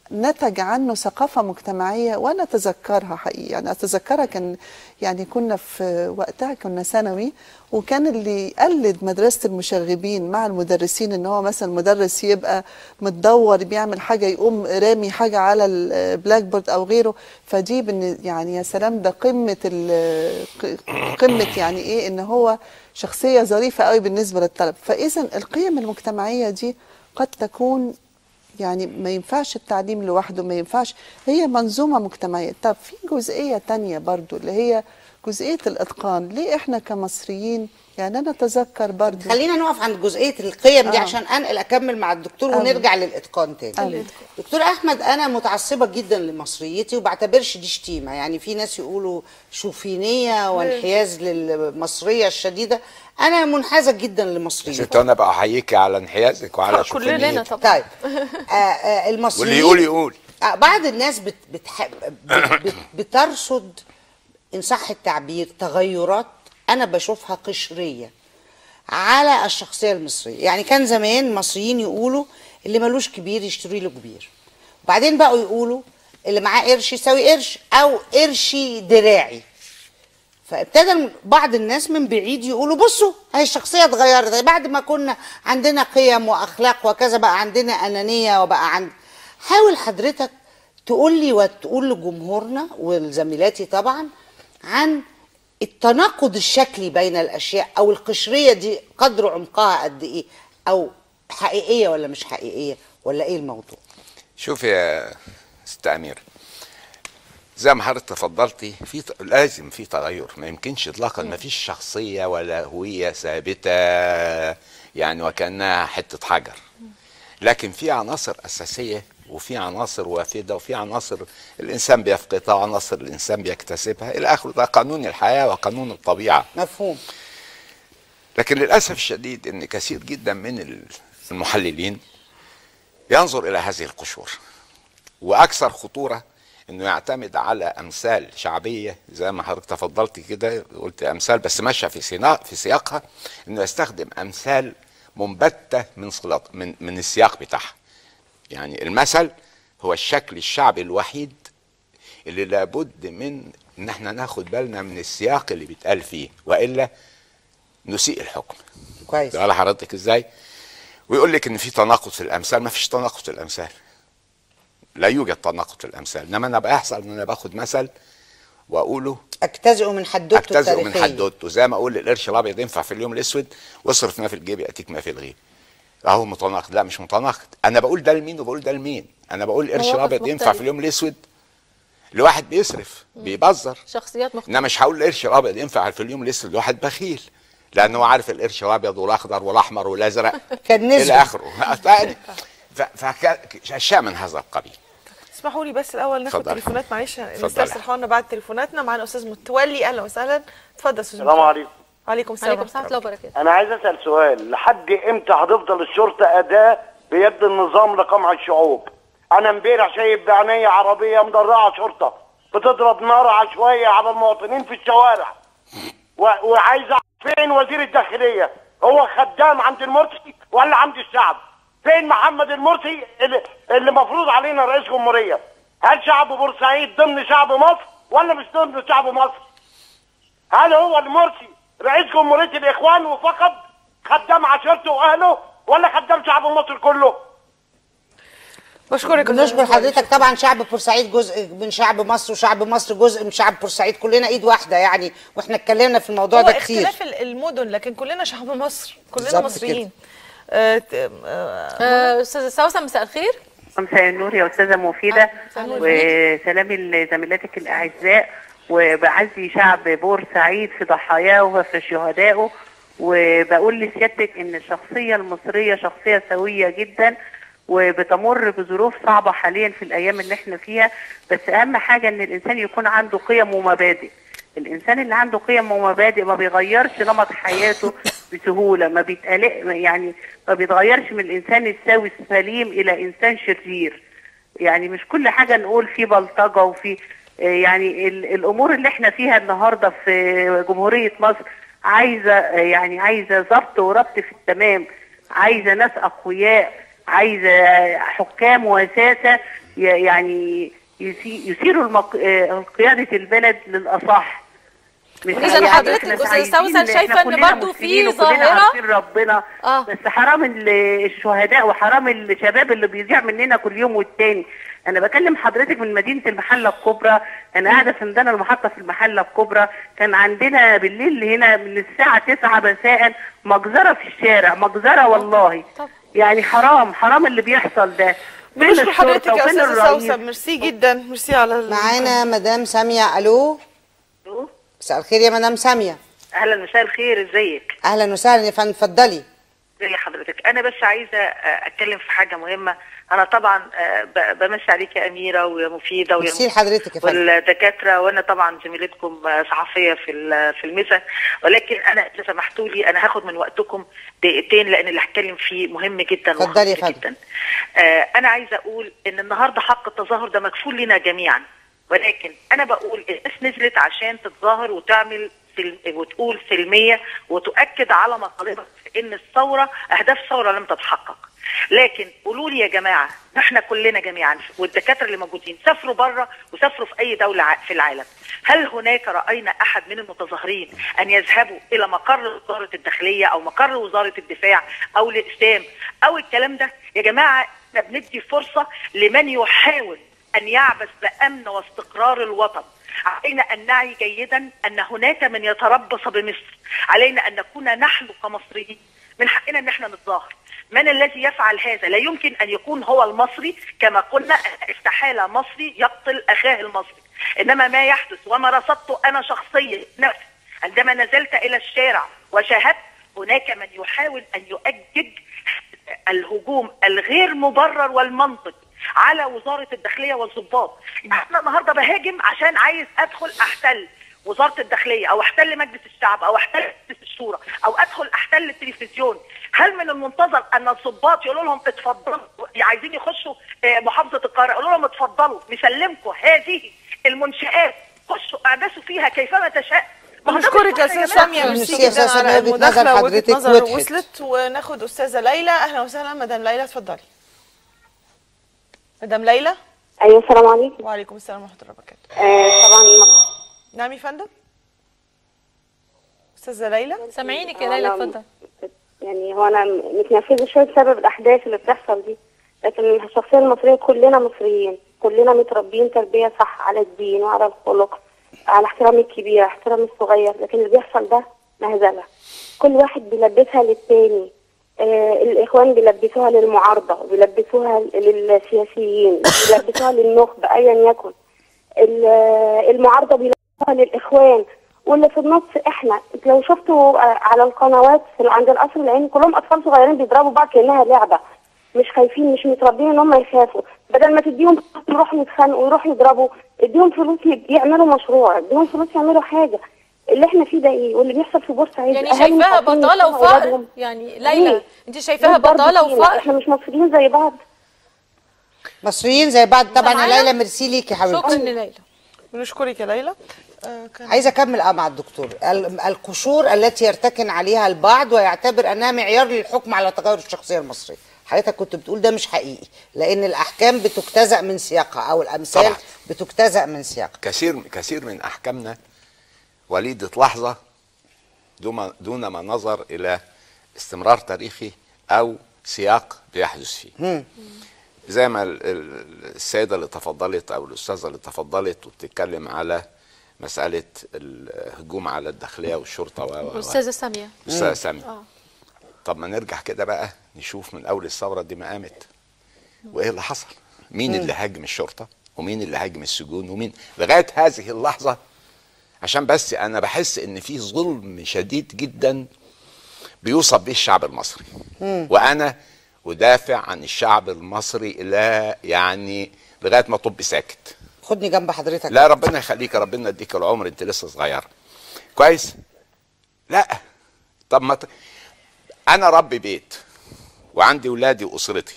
نتج عنه ثقافة مجتمعية وأنا أتذكرها حقيقي يعني أتذكرها كان يعني كنا في وقتها كنا ثانوي وكان اللي يقلد مدرسة المشاغبين مع المدرسين إن هو مثلا مدرس يبقى متدور بيعمل حاجة يقوم رامي حاجة على البلاك بورد أو غيره فدي بن- يعني يا سلام ده قمة ال- قمة يعني إيه إن هو شخصية ظريفة قوي بالنسبة للطلب فإذا القيم المجتمعية دي قد تكون يعني ما ينفعش التعليم لوحده ما ينفعش هي منظومة مجتمعية طب في جزئية تانية برضو اللي هي جزئية الإتقان ليه إحنا كمصريين يعني أنا أتذكر برضو خلينا نقف عند جزئيه القيم دي آه. عشان انقل اكمل مع الدكتور آه. ونرجع للاتقان تاني أيوة. دكتور احمد انا متعصبه جدا لمصريتي وبعتبرش دي شتيمه يعني في ناس يقولوا شوفينيه وانحياز للمصريه الشديده انا منحازه جدا لمصريتي ست انا بقى احييكي على انحيازك وعلى كلنا شوفينيتك طبعا طيب آه آه المصريين واللي يقول يقول آه بعض الناس بت بتح... بت بت بترصد ان صح التعبير تغيرات انا بشوفها قشريه على الشخصيه المصريه يعني كان زمان المصريين يقولوا اللي ملوش كبير يشتري له كبير وبعدين بقوا يقولوا اللي معاه قرش يساوي قرش او قرشي دراعي فابتدى بعض الناس من بعيد يقولوا بصوا هي الشخصيه اتغيرت بعد ما كنا عندنا قيم واخلاق وكذا بقى عندنا انانيه وبقى عند حاول حضرتك تقول لي وتقول لجمهورنا ولزميلاتي طبعا عن التناقض الشكلي بين الاشياء او القشريه دي قدر عمقها قد ايه او حقيقيه ولا مش حقيقيه ولا ايه الموضوع شوف يا ست امير زي ما حضرتك تفضلتي في ت- لازم في تغير ما يمكنش اطلاقا ما فيش شخصيه ولا هويه ثابته يعني وكانها حته حجر لكن في عناصر اساسيه وفي عناصر وافده وفي عناصر الانسان بيفقدها وعناصر الانسان بيكتسبها الى اخره ده قانون الحياه وقانون الطبيعه مفهوم لكن للاسف الشديد ان كثير جدا من المحللين ينظر الى هذه القشور واكثر خطوره انه يعتمد على امثال شعبيه زي ما حضرتك تفضلت كده قلت امثال بس ماشيه في سياق في سياقها انه يستخدم امثال منبته من صلاط من من السياق بتاعها يعني المثل هو الشكل الشعبي الوحيد اللي لابد من ان احنا ناخد بالنا من السياق اللي بيتقال فيه والا نسيء الحكم كويس ده على حضرتك ازاي ويقول لك ان في تناقض في الامثال ما فيش تناقض في الامثال لا يوجد تناقض في الامثال انما انا بيحصل ان انا باخد مثل واقوله اجتزئوا من حدوته اجتزئ من التاريخية. حدوته زي ما اقول القرش الابيض ينفع في اليوم الاسود واصرف ما في الجيب ياتيك ما في الغيب اهو متناقض لا مش متناقض انا بقول ده لمين وبقول ده لمين انا بقول القرش مواقف الابيض ينفع مختلفة. في اليوم الاسود لواحد بيصرف بيبذر شخصيات مختلفه انما مش هقول القرش الابيض ينفع في اليوم الاسود لواحد بخيل لانه هو عارف القرش الابيض والاخضر والاحمر والازرق كان نسبي. الى اخره يعني فاشياء من هذا القبيل اسمحوا لي بس الاول ناخد اتفضلي. تليفونات معلش اتفضلي. نسترسل حوالنا بعد تليفوناتنا معانا استاذ متولي اهلا وسهلا اتفضل استاذ السلام متولي. عليكم وعليكم السلام عليكم ورحمة السلام ورحمه الله وبركاته انا عايز اسال سؤال لحد امتى هتفضل الشرطه اداه بيد النظام لقمع الشعوب انا امبارح شايف بعينيا عربيه مدرعه شرطه بتضرب نار عشوائيه على المواطنين في الشوارع و... وعايز اعرف فين وزير الداخليه هو خدام عند المرسي ولا عند الشعب فين محمد المرسي اللي اللي مفروض علينا رئيس جمهوريه هل شعب بورسعيد ضمن شعب مصر ولا مش ضمن شعب مصر هل هو المرسي رئيس جمهورية الإخوان وفقط خدام عشيرته وأهله ولا خدام شعب مصر كله؟ بشكرك يا أستاذ بنشكر متولي. حضرتك طبعا شعب بورسعيد جزء من شعب مصر وشعب مصر جزء من شعب بورسعيد كلنا ايد واحده يعني واحنا اتكلمنا في الموضوع هو ده كتير اختلاف ال- المدن لكن كلنا شعب مصر كلنا بالظبط مصريين آه، ت- آه، آه، استاذه سوسن مساء الخير مساء النور يا استاذه مفيده مساء النور. وسلامي لزميلاتك الاعزاء وبعزي شعب بورسعيد في ضحاياه وفي شهدائه وبقول لسيادتك ان الشخصيه المصريه شخصيه سويه جدا وبتمر بظروف صعبه حاليا في الايام اللي احنا فيها بس اهم حاجه ان الانسان يكون عنده قيم ومبادئ الانسان اللي عنده قيم ومبادئ ما بيغيرش نمط حياته بسهوله ما بيتقلق يعني ما بيتغيرش من الانسان السوي السليم الى انسان شرير يعني مش كل حاجه نقول في بلطجه وفي آه، يعني ال- الامور اللي احنا فيها النهارده في جمهوريه مصر عايزه آه، يعني عايزه ضبط وربط في التمام عايزه ناس اقوياء عايزه حكام وساسه ي- يعني يسي- يثيروا المق... آه، قياده البلد للاصح مش إذا يعني حضرتك إحنا أستاذ عايزين- سوسن إحنا شايفة إن كلنا برضو في مسلمين وكلنا ظاهرة- عارفين ربنا آه. بس حرام ال- الشهداء وحرام الشباب اللي بيضيع مننا كل يوم والتاني انا بكلم حضرتك من مدينه المحله الكبرى انا قاعده في ميدان المحطه في المحله الكبرى كان عندنا بالليل هنا من الساعه 9 مساء مجزره في الشارع مجزره والله يعني حرام حرام اللي بيحصل ده فين بنشكر الشرطة حضرتك يا وفين استاذه الرئيس؟ سوسن ميرسي جدا ميرسي على ال- معانا مدام سامية الو مساء الخير يا مدام سامية اهلا مساء الخير ازيك اهلا وسهلا يا فندم اتفضلي ازي حضرتك انا بس عايزه آه، اتكلم في حاجه مهمه انا طبعا آه، ب- بمسي عليك يا اميره ويا مفيده ويا ميرسي لحضرتك يا فندم والدكاتره وانا طبعا زميلتكم آه، صحفيه في ال- في المسا ولكن انا اذا سمحتوا لي انا هاخد من وقتكم دقيقتين لان اللي هتكلم فيه مهم جدا اتفضلي يا وخطير فندم. جدا آه، انا عايزه اقول ان النهارده حق التظاهر ده مكفول لنا جميعا ولكن انا بقول الناس نزلت عشان تتظاهر وتعمل سل... وتقول سلميه وتؤكد على مطالبها في ان الثوره اهداف الثوره لم تتحقق لكن قولوا لي يا جماعه احنا كلنا جميعا والدكاتره اللي موجودين سافروا بره وسافروا في اي دوله ع- في العالم هل هناك راينا احد من المتظاهرين ان يذهبوا الى مقر وزاره الداخليه او مقر وزاره الدفاع او الاقسام او الكلام ده يا جماعه احنا بندي فرصه لمن يحاول ان يعبث بامن واستقرار الوطن علينا ان نعي جيدا ان هناك من يتربص بمصر علينا ان نكون نحن كمصريين من حقنا ان احنا نتظاهر من الذي يفعل هذا لا يمكن ان يكون هو المصري كما قلنا استحاله مصري يقتل اخاه المصري انما ما يحدث وما رصدته انا شخصيا نفسي عندما نزلت الى الشارع وشاهدت هناك من يحاول ان يؤجج الهجوم الغير مبرر والمنطق على وزاره الداخليه والضباط يعني انا النهارده بهاجم عشان عايز ادخل احتل وزاره الداخليه او احتل مجلس الشعب او احتل مجلس الشورى او ادخل احتل التلفزيون هل من المنتظر ان الضباط يقولوا لهم اتفضلوا عايزين يخشوا آه، محافظه القاهره يقولوا لهم اتفضلوا نسلمكم هذه المنشات خشوا اعبثوا فيها كيفما تشاء ما هو ده بنشكرك مش يا صح استاذ جماعة. ساميه ميرسي ميرسي يا جدا أستاذ على سامية، وجهة نظر المداخله وجهه حضرتك نظر وضحت. وصلت وناخد استاذه ليلى اهلا وسهلا مدام ليلى اتفضلي مدام ليلى ايوه السلام عليكم وعليكم السلام ورحمه الله وبركاته آه طبعا نعم يا فندم استاذه ليلى سامعينك يا ليلى أنا- اتفضل يعني هو انا متنرفزه شويه بسبب الاحداث اللي بتحصل دي لكن الشخصيه المصريه كلنا مصريين كلنا متربيين تربيه صح على الدين وعلى الخلق على احترام الكبير احترام الصغير لكن اللي بيحصل ده مهزله كل واحد بيلبسها للتاني آه الاخوان بيلبسوها للمعارضه بيلبسوها للسياسيين بيلبسوها للنخبه ايا يكن ال- المعارضه بيلبسوها للاخوان واللي في النص احنا انت لو شفتوا آه، على القنوات في عند القصر العيني كلهم اطفال صغيرين بيضربوا بعض كانها لعبه مش خايفين مش متربيين ان هم يخافوا بدل ما تديهم فلوس يروحوا يتخانقوا ويروحوا يضربوا اديهم فلوس ي- يعملوا مشروع اديهم فلوس يعملوا حاجه اللي احنا فيه ده ايه واللي بيحصل في بورسعيد يعني أهالي شايفاها مش عارفين بطاله يشوفوا وفقر أولادهم. يعني ليلى ليه؟ انت شايفاها دول برضه بطاله فينا. وفقر احنا مش مصريين زي بعض مصريين زي بعض طبعا يا معايا؟ ليلى ميرسي ليكي يا شكرا حبيبتي لليلى بنشكرك يا ليلى آه، كان- عايزه اكمل اه مع الدكتور ال- القشور التي يرتكن عليها البعض ويعتبر انها معيار للحكم على تغير الشخصيه المصريه حضرتك كنت بتقول ده مش حقيقي لان الاحكام بتجتزأ من سياقها او الامثال طبعا. بتجتزأ من سياقها كثير كثير من احكامنا وليده لحظه دون دون ما نظر الى استمرار تاريخي او سياق بيحدث فيه مم. زي ما ال- ال- السيده اللي تفضلت او الاستاذه اللي تفضلت وبتتكلم على مساله الهجوم على الداخليه والشرطه و- و و- الاستاذه ساميه استاذه سامي اه طب ما نرجع كده بقى نشوف من اول الثوره دي ما قامت وايه اللي حصل مين اللي هاجم الشرطه ومين اللي هاجم السجون ومين لغايه هذه اللحظه عشان بس انا بحس ان في ظلم شديد جدا بيوصف به الشعب المصري وانا ادافع عن الشعب المصري الى يعني لغايه ما طب ساكت خدني جنب حضرتك لا ربنا يخليك ربنا يديك العمر انت لسه صغيره كويس لا طب ما ت... انا رب بيت وعندي ولادي واسرتي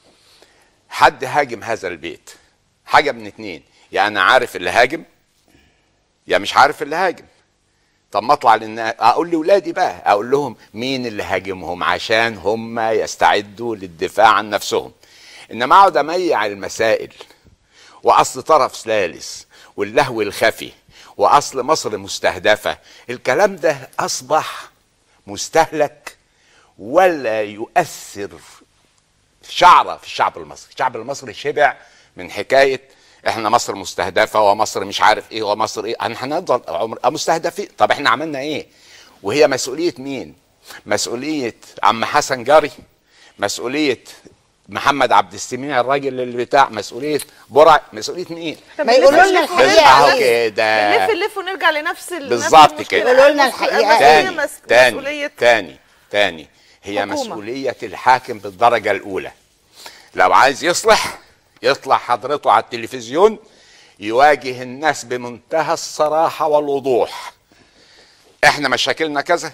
حد هاجم هذا البيت حاجه من اتنين يا انا عارف اللي هاجم يا مش عارف اللي هاجم طب ما اطلع للناس اقول لاولادي بقى اقول لهم مين اللي هاجمهم عشان هم يستعدوا للدفاع عن نفسهم انما اقعد اميع المسائل واصل طرف ثالث واللهو الخفي واصل مصر مستهدفه الكلام ده اصبح مستهلك ولا يؤثر شعره في الشعب المصري الشعب المصري شبع من حكايه احنا مصر مستهدفه ومصر مش عارف ايه ومصر ايه احنا هنفضل عمر مستهدفين طب احنا عملنا ايه وهي مسؤوليه مين مسؤوليه عم حسن جاري مسؤوليه محمد عبد السميع الراجل اللي بتاع مسؤوليه برع مسؤوليه مين ما يقولوا لنا بس الحقيقة اهو إيه؟ كده نلف نلف ونرجع لنفس ال- نفس بالظبط المشكلة. كده يقولوا لنا الحقيقة تاني مسؤولية مس- تاني مسؤولية تاني تاني هي حكومة. مسؤولية الحاكم بالدرجة الأولى لو عايز يصلح يطلع حضرته على التلفزيون يواجه الناس بمنتهى الصراحة والوضوح احنا مشاكلنا كذا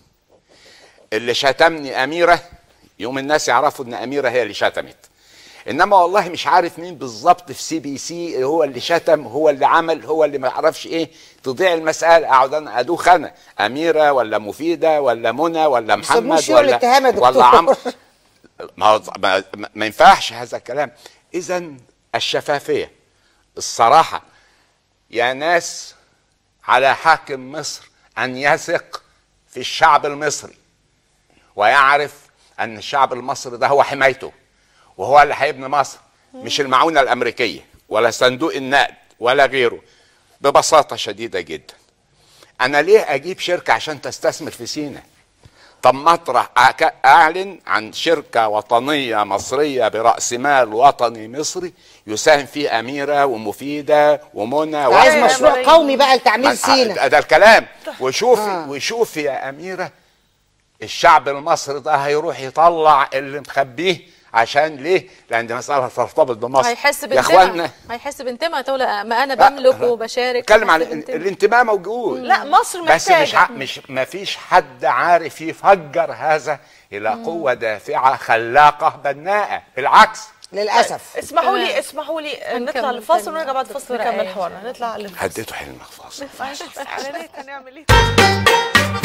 اللي شتمني أميرة يوم الناس يعرفوا ان أميرة هي اللي شتمت انما والله مش عارف مين بالظبط في سي بي سي هو اللي شتم هو اللي عمل هو اللي ما يعرفش ايه تضيع المساله اقعد انا ادوخ انا اميره ولا مفيده ولا منى ولا محمد يسموه شيوع ولا الاتهام يا دكتور. ولا عمرو ما, هو- ما, ما ينفعش هذا الكلام اذا الشفافيه الصراحه يا ناس على حاكم مصر ان يثق في الشعب المصري ويعرف ان الشعب المصري ده هو حمايته وهو اللي هيبني مصر مش المعونه الامريكيه ولا صندوق النقد ولا غيره ببساطه شديده جدا انا ليه اجيب شركه عشان تستثمر في سينا طب مطرح أك- اعلن عن شركه وطنيه مصريه براس مال وطني مصري يساهم فيه اميره ومفيده ومنى عايز وأحمد. مشروع قومي بقى لتعمير ما- سينا ده, ده الكلام وشوفي آه. وشوفي يا اميره الشعب المصري ده هيروح يطلع اللي مخبيه عشان ليه؟ لان دي مساله ترتبط بمصر هيحس يا بانتماء اخوانا هيحس بانتماء تقول ما انا بملك وبشارك اتكلم عن هيحس بانتماء. الانتماء موجود لا مصر بس محتاجة مش ع- مش ما فيش حد عارف يفجر هذا الى قوه دافعه خلاقه بناءه بالعكس للاسف اسمحوا لي تمام. اسمحوا لي آه، هنكمل نطلع لفاصل تاني. ونرجع بعد الفاصل دكتورة نكمل آية إن حوارنا شاء الله. نطلع لفاصل هديته حلمك فاصل اعلانات هنعمل ايه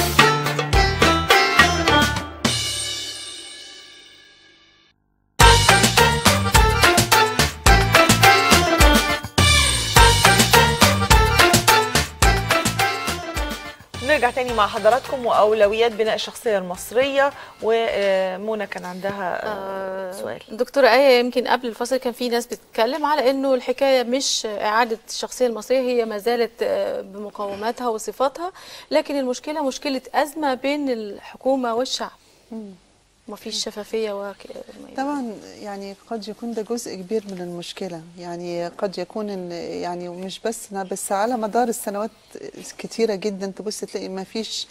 نرجع تاني مع حضراتكم واولويات بناء الشخصيه المصريه ومنى كان عندها آه، سؤال دكتورة آية يمكن قبل الفصل كان في ناس بتتكلم على انه الحكاية مش إعادة الشخصية المصرية هي ما زالت آه، بمقوماتها وصفاتها لكن المشكلة مشكلة أزمة بين الحكومة والشعب مفيش شفافية وك... طبعا يعني قد يكون ده جزء كبير من المشكلة يعني قد يكون ان يعني مش بس بس على مدار السنوات كتيرة جدا تبص تلاقي ما فيش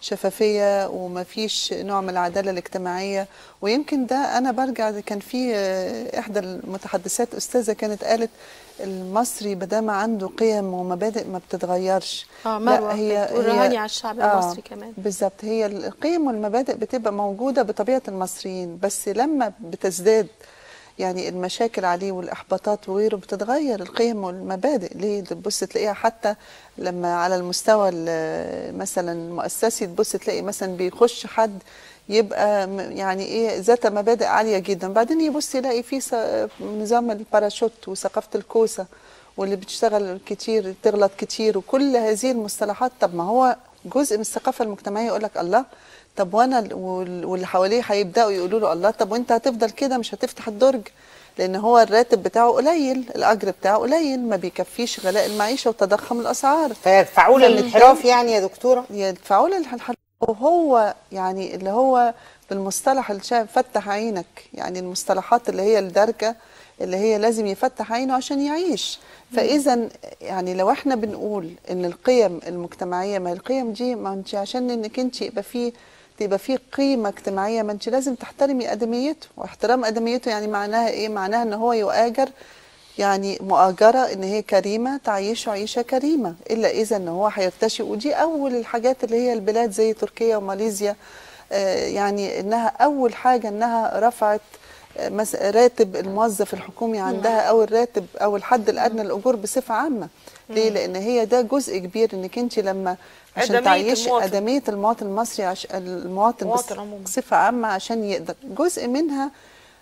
شفافية وما فيش نوع من العدالة الاجتماعية ويمكن ده أنا برجع كان في آه، إحدى المتحدثات أستاذة كانت قالت المصري بدام عنده قيم ومبادئ ما بتتغيرش اه لا، مروة بتقول رهاني على الشعب آه، المصري كمان بالظبط هي القيم والمبادئ بتبقى موجودة بطبيعة المصريين بس لما بتزداد يعني المشاكل عليه والإحباطات وغيره بتتغير القيم والمبادئ ليه تبص تلاقيها حتى لما على المستوى ال- مثلا المؤسسي تبص تلاقي مثلا بيخش حد يبقى م- يعني ايه ذات مبادئ عاليه جدا بعدين يبص يلاقي في س- نظام الباراشوت وثقافه الكوسه واللي بتشتغل كتير تغلط كتير وكل هذه المصطلحات طب ما هو جزء من الثقافه المجتمعيه يقول لك الله طب وانا ال- وال- واللي حواليه هيبداوا يقولوا له الله طب وانت هتفضل كده مش هتفتح الدرج لان هو الراتب بتاعه قليل الاجر بتاعه قليل ما بيكفيش غلاء المعيشه وتضخم الاسعار فيدفعوا له الانحراف يعني يا دكتوره يدفعوا له الانحراف وهو يعني اللي هو بالمصطلح اللي شايف فتح عينك يعني المصطلحات اللي هي الدارجه اللي هي لازم يفتح عينه عشان يعيش فاذا يعني لو احنا بنقول ان القيم المجتمعيه ما القيم دي ما انت عشان انك انت يبقى في تبقى في قيمه اجتماعيه ما انت لازم تحترمي ادميته واحترام ادميته يعني معناها ايه معناها ان هو يؤاجر يعني مؤاجرة ان هي كريمة تعيشه عيشة كريمة الا اذا ان هو هيرتشي ودي اول الحاجات اللي هي البلاد زي تركيا وماليزيا آه، يعني انها اول حاجة انها رفعت آه، مس- راتب الموظف الحكومي عندها او الراتب او الحد الادنى للاجور بصفة عامة ليه لان هي ده جزء كبير انك انت لما عشان أدمية تعيشي المواطن. ادمية المواطن المصري عش... المواطن المواطن بص- عموما. بصفة عامة عشان يقدر جزء منها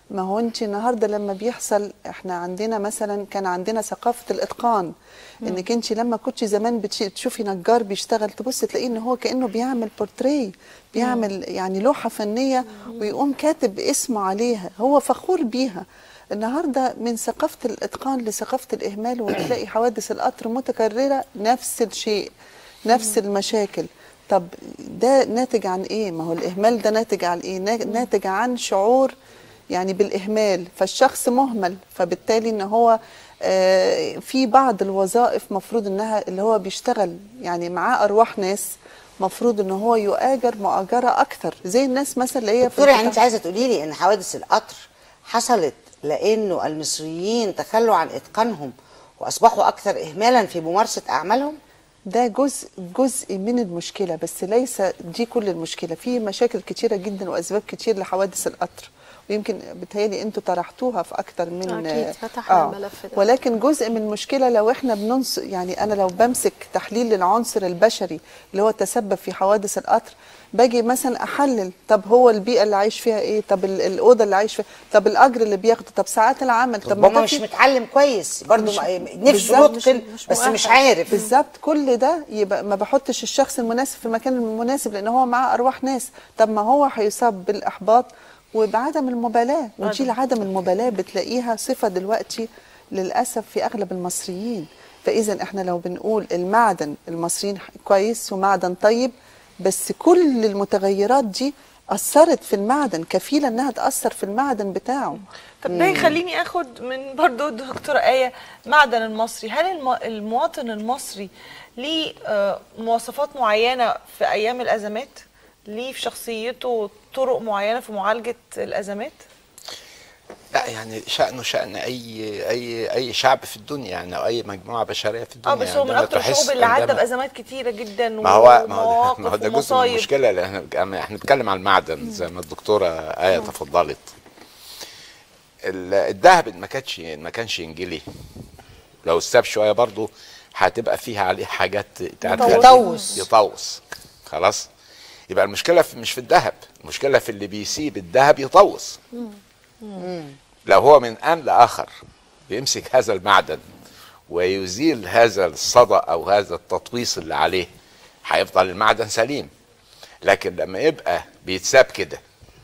ما هو انت النهارده لما بيحصل احنا عندنا مثلا كان عندنا ثقافه الاتقان انك انت لما كنت زمان بتش- تشوفي نجار بيشتغل تبص تلاقيه ان هو كانه بيعمل بورتريه بيعمل يعني لوحه فنيه ويقوم كاتب اسمه عليها هو فخور بيها النهارده من ثقافه الاتقان لثقافه الاهمال وتلاقي حوادث القطر متكرره نفس الشيء نفس المشاكل طب ده ناتج عن ايه ما هو الاهمال ده ناتج عن ايه نا- ناتج عن شعور يعني بالاهمال فالشخص مهمل فبالتالي ان هو آه، في بعض الوظائف مفروض انها اللي هو بيشتغل يعني معاه ارواح ناس مفروض ان هو يؤاجر مؤاجره اكثر زي الناس مثلا اللي هي في دكتوره يعني انت القطاع- عايزه تقولي لي ان حوادث القطر حصلت لانه المصريين تخلوا عن اتقانهم واصبحوا اكثر اهمالا في ممارسه اعمالهم ده جزء جزء من المشكله بس ليس دي كل المشكله في مشاكل كتيره جدا واسباب كتير لحوادث القطر ويمكن بتهيألي انتوا طرحتوها في اكتر من أكيد، فتحنا الملف ده. ولكن جزء من المشكله لو احنا بننص يعني انا لو بمسك تحليل للعنصر البشري اللي هو تسبب في حوادث القطر باجي مثلا احلل طب هو البيئه اللي عايش فيها ايه طب ال- الاوضه اللي عايش فيها طب الاجر اللي بياخده طب ساعات العمل طب ما ربما ده مش في- متعلم كويس برضه مش- نفسه بالظبط، يتقن بس مش عارف بالظبط كل ده يبقى ما بحطش الشخص المناسب في المكان المناسب لان هو معاه ارواح ناس طب ما هو هيصاب بالاحباط وبعدم المبالاه ودي عدم المبالاه بتلاقيها صفه دلوقتي للاسف في اغلب المصريين فاذا احنا لو بنقول المعدن المصريين كويس ومعدن طيب بس كل المتغيرات دي اثرت في المعدن كفيله انها تاثر في المعدن بتاعه طب ده يخليني اخد من برضو دكتورة آية معدن المصري هل الم... المواطن المصري ليه آه، مواصفات معينة في أيام الأزمات؟ ليه في شخصيته طرق معينة في معالجة الأزمات؟ لا يعني شأنه شأن أي أي أي شعب في الدنيا يعني أو أي مجموعة بشرية في الدنيا اه بس هو من عندما اكتر تحس الشعوب اللي عدى عندما- بأزمات كتيرة جدا ما هو ما هو ده, ومواقف ما هو ده جزء من ومصايب. المشكله اللي احنا احنا بنتكلم عن المعدن زي ما الدكتوره ايه تفضلت ال- الذهب إن ما كانش إن ما كانش انجلي لو استاب شويه برضو هتبقى فيها عليه حاجات تعرف- يطوس. يطوس خلاص يبقى المشكله في مش في الذهب المشكله في اللي بيسيب الذهب يطوس لو هو من آن لآخر بيمسك هذا المعدن ويزيل هذا الصدى أو هذا التطويس اللي عليه هيفضل المعدن سليم لكن لما يبقى بيتساب كده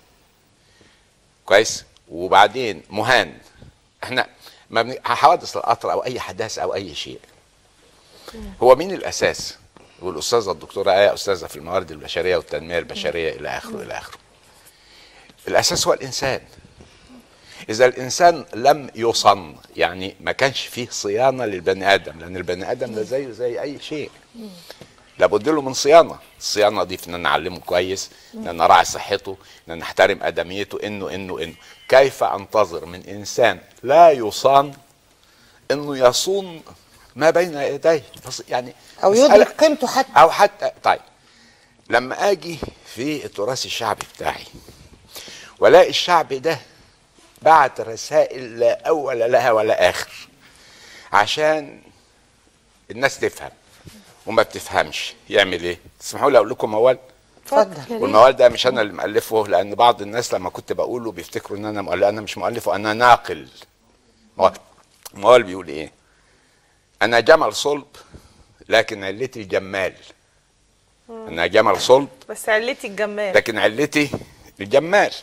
كويس وبعدين مهان احنا ما بن... حوادث القطر او اي حدث او اي شيء هو مين الاساس والاستاذه الدكتوره ايه استاذه في الموارد البشريه والتنميه البشريه الى اخره الى اخره الاساس هو الانسان اذا الانسان لم يصن يعني ما كانش فيه صيانه للبني ادم لان البني ادم ده زيه زي اي شيء لابد له من صيانه الصيانه دي في ان نعلمه كويس ان نراعي صحته ان نحترم ادميته انه انه انه كيف انتظر من انسان لا يصان انه يصون ما بين يديه بس يعني او مسألة- يدرك قيمته حتى او حتى طيب لما اجي في التراث الشعبي بتاعي والاقي الشعب ده بعت رسائل لا اول لها ولا اخر عشان الناس تفهم وما بتفهمش يعمل ايه تسمحوا لي اقول لكم موال اتفضل والموال ده مش انا اللي مؤلفه لان بعض الناس لما كنت بقوله بيفتكروا ان انا مؤلف انا مش مؤلف وانا ناقل موال الموال بيقول ايه انا جمل صلب لكن علتي الجمال انا جمل صلب بس علتي الجمال لكن علتي الجمال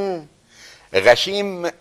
غشيم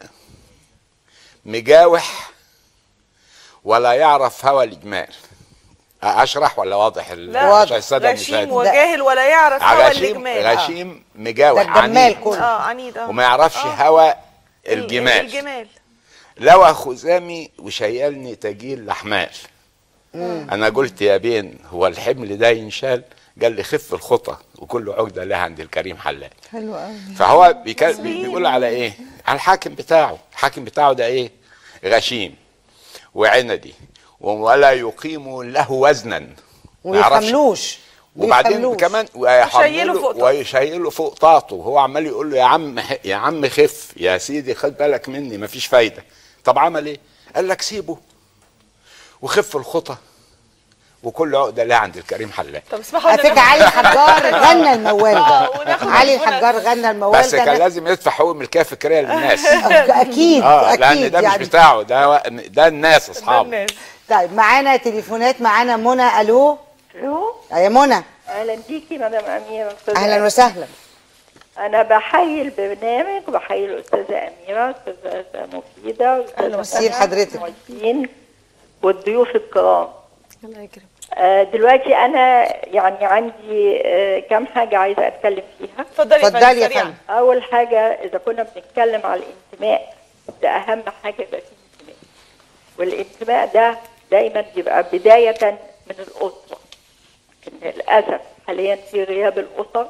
مجاوح ولا يعرف هوى الاجمال اشرح ولا واضح ال- لا عشان الساده غشيم المشاهدين وجاهل ولا يعرف هو غشيم الإجمال غشيم مجاوح ده الجمال عنيد كله. اه عنيد اه وما يعرفش آه. هوى ال- الجمال الجمال لوى خزامي وشيلني تجيل لحمال انا قلت يا بين هو الحمل ده ينشال قال لي خف الخطى وكل عقده لها عند الكريم حلال حلو قوي فهو بيكل... بيقول على ايه على الحاكم بتاعه الحاكم بتاعه ده ايه غشيم وعندي ولا يقيم له وزنا ما يعرفش. ويحملوش وبعدين بيحملوش. كمان ويشيله ويحمله فوق طاقته. ويشيله فوق طاقته هو عمال يقول له يا عم يا عم خف يا سيدي خد بالك مني مفيش فايده طب عمل ايه قال لك سيبه وخف الخطى وكل عقده لها عند الكريم حلاق طب اسمحوا على لنا فكره علي الحجار غنى الموال آه، ده وناخد علي منى- الحجار غنى الموال بس ده كان لازم يدفع حقوق الملكيه الفكريه للناس اكيد اه لان اكيد ده مش يعني بتاعه ده ده الناس اصحابه الناس طيب معانا تليفونات معانا منى الو الو يا منى اهلا بيكي مدام اميره أستاذة اهلا أميرة. وسهلا انا بحيي البرنامج وبحيي الاستاذه اميره استاذه مفيده أهلا وسهلا حضرتك. المعيدين والضيوف الكرام الله يكرمك آه، دلوقتي انا يعني عندي آه، كام حاجه عايزه اتكلم فيها اتفضلي يا اتفضلي يا سريعاً. فندم. اول حاجه اذا كنا بنتكلم على الانتماء ده اهم حاجه يبقى فيه انتماء والانتماء ده دايما بيبقى بدايه من الاسره ان للاسف حاليا في غياب الاسر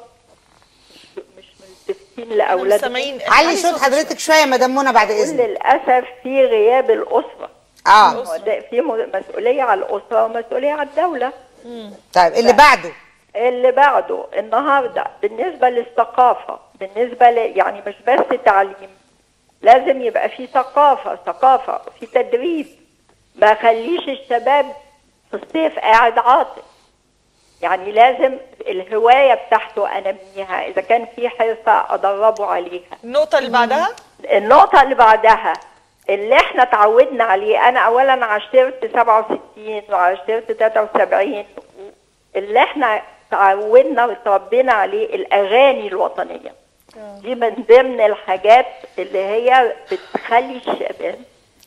مش مش ملتفتين لاولادهم سامعين علي صوت حضرتك شويه يا مدام منى بعد كل اذنك للاسف في غياب الاسره اه هو ده في م- مسؤوليه على الاسره ومسؤوليه على الدوله طيب اللي بعده اللي بعده النهارده بالنسبه للثقافه بالنسبه ل يعني مش بس تعليم لازم يبقى في ثقافه ثقافه في تدريب ما خليش الشباب في الصيف قاعد عاطل يعني لازم الهوايه بتاعته انميها اذا كان في حرفه ادربه عليها النقطه اللي بعدها النقطة اللي بعدها اللي احنا اتعودنا عليه انا اولا عشرت 67 وعشرت 73 اللي احنا تعودنا وتربينا عليه الاغاني الوطنيه دي من ضمن الحاجات اللي هي بتخلي الشباب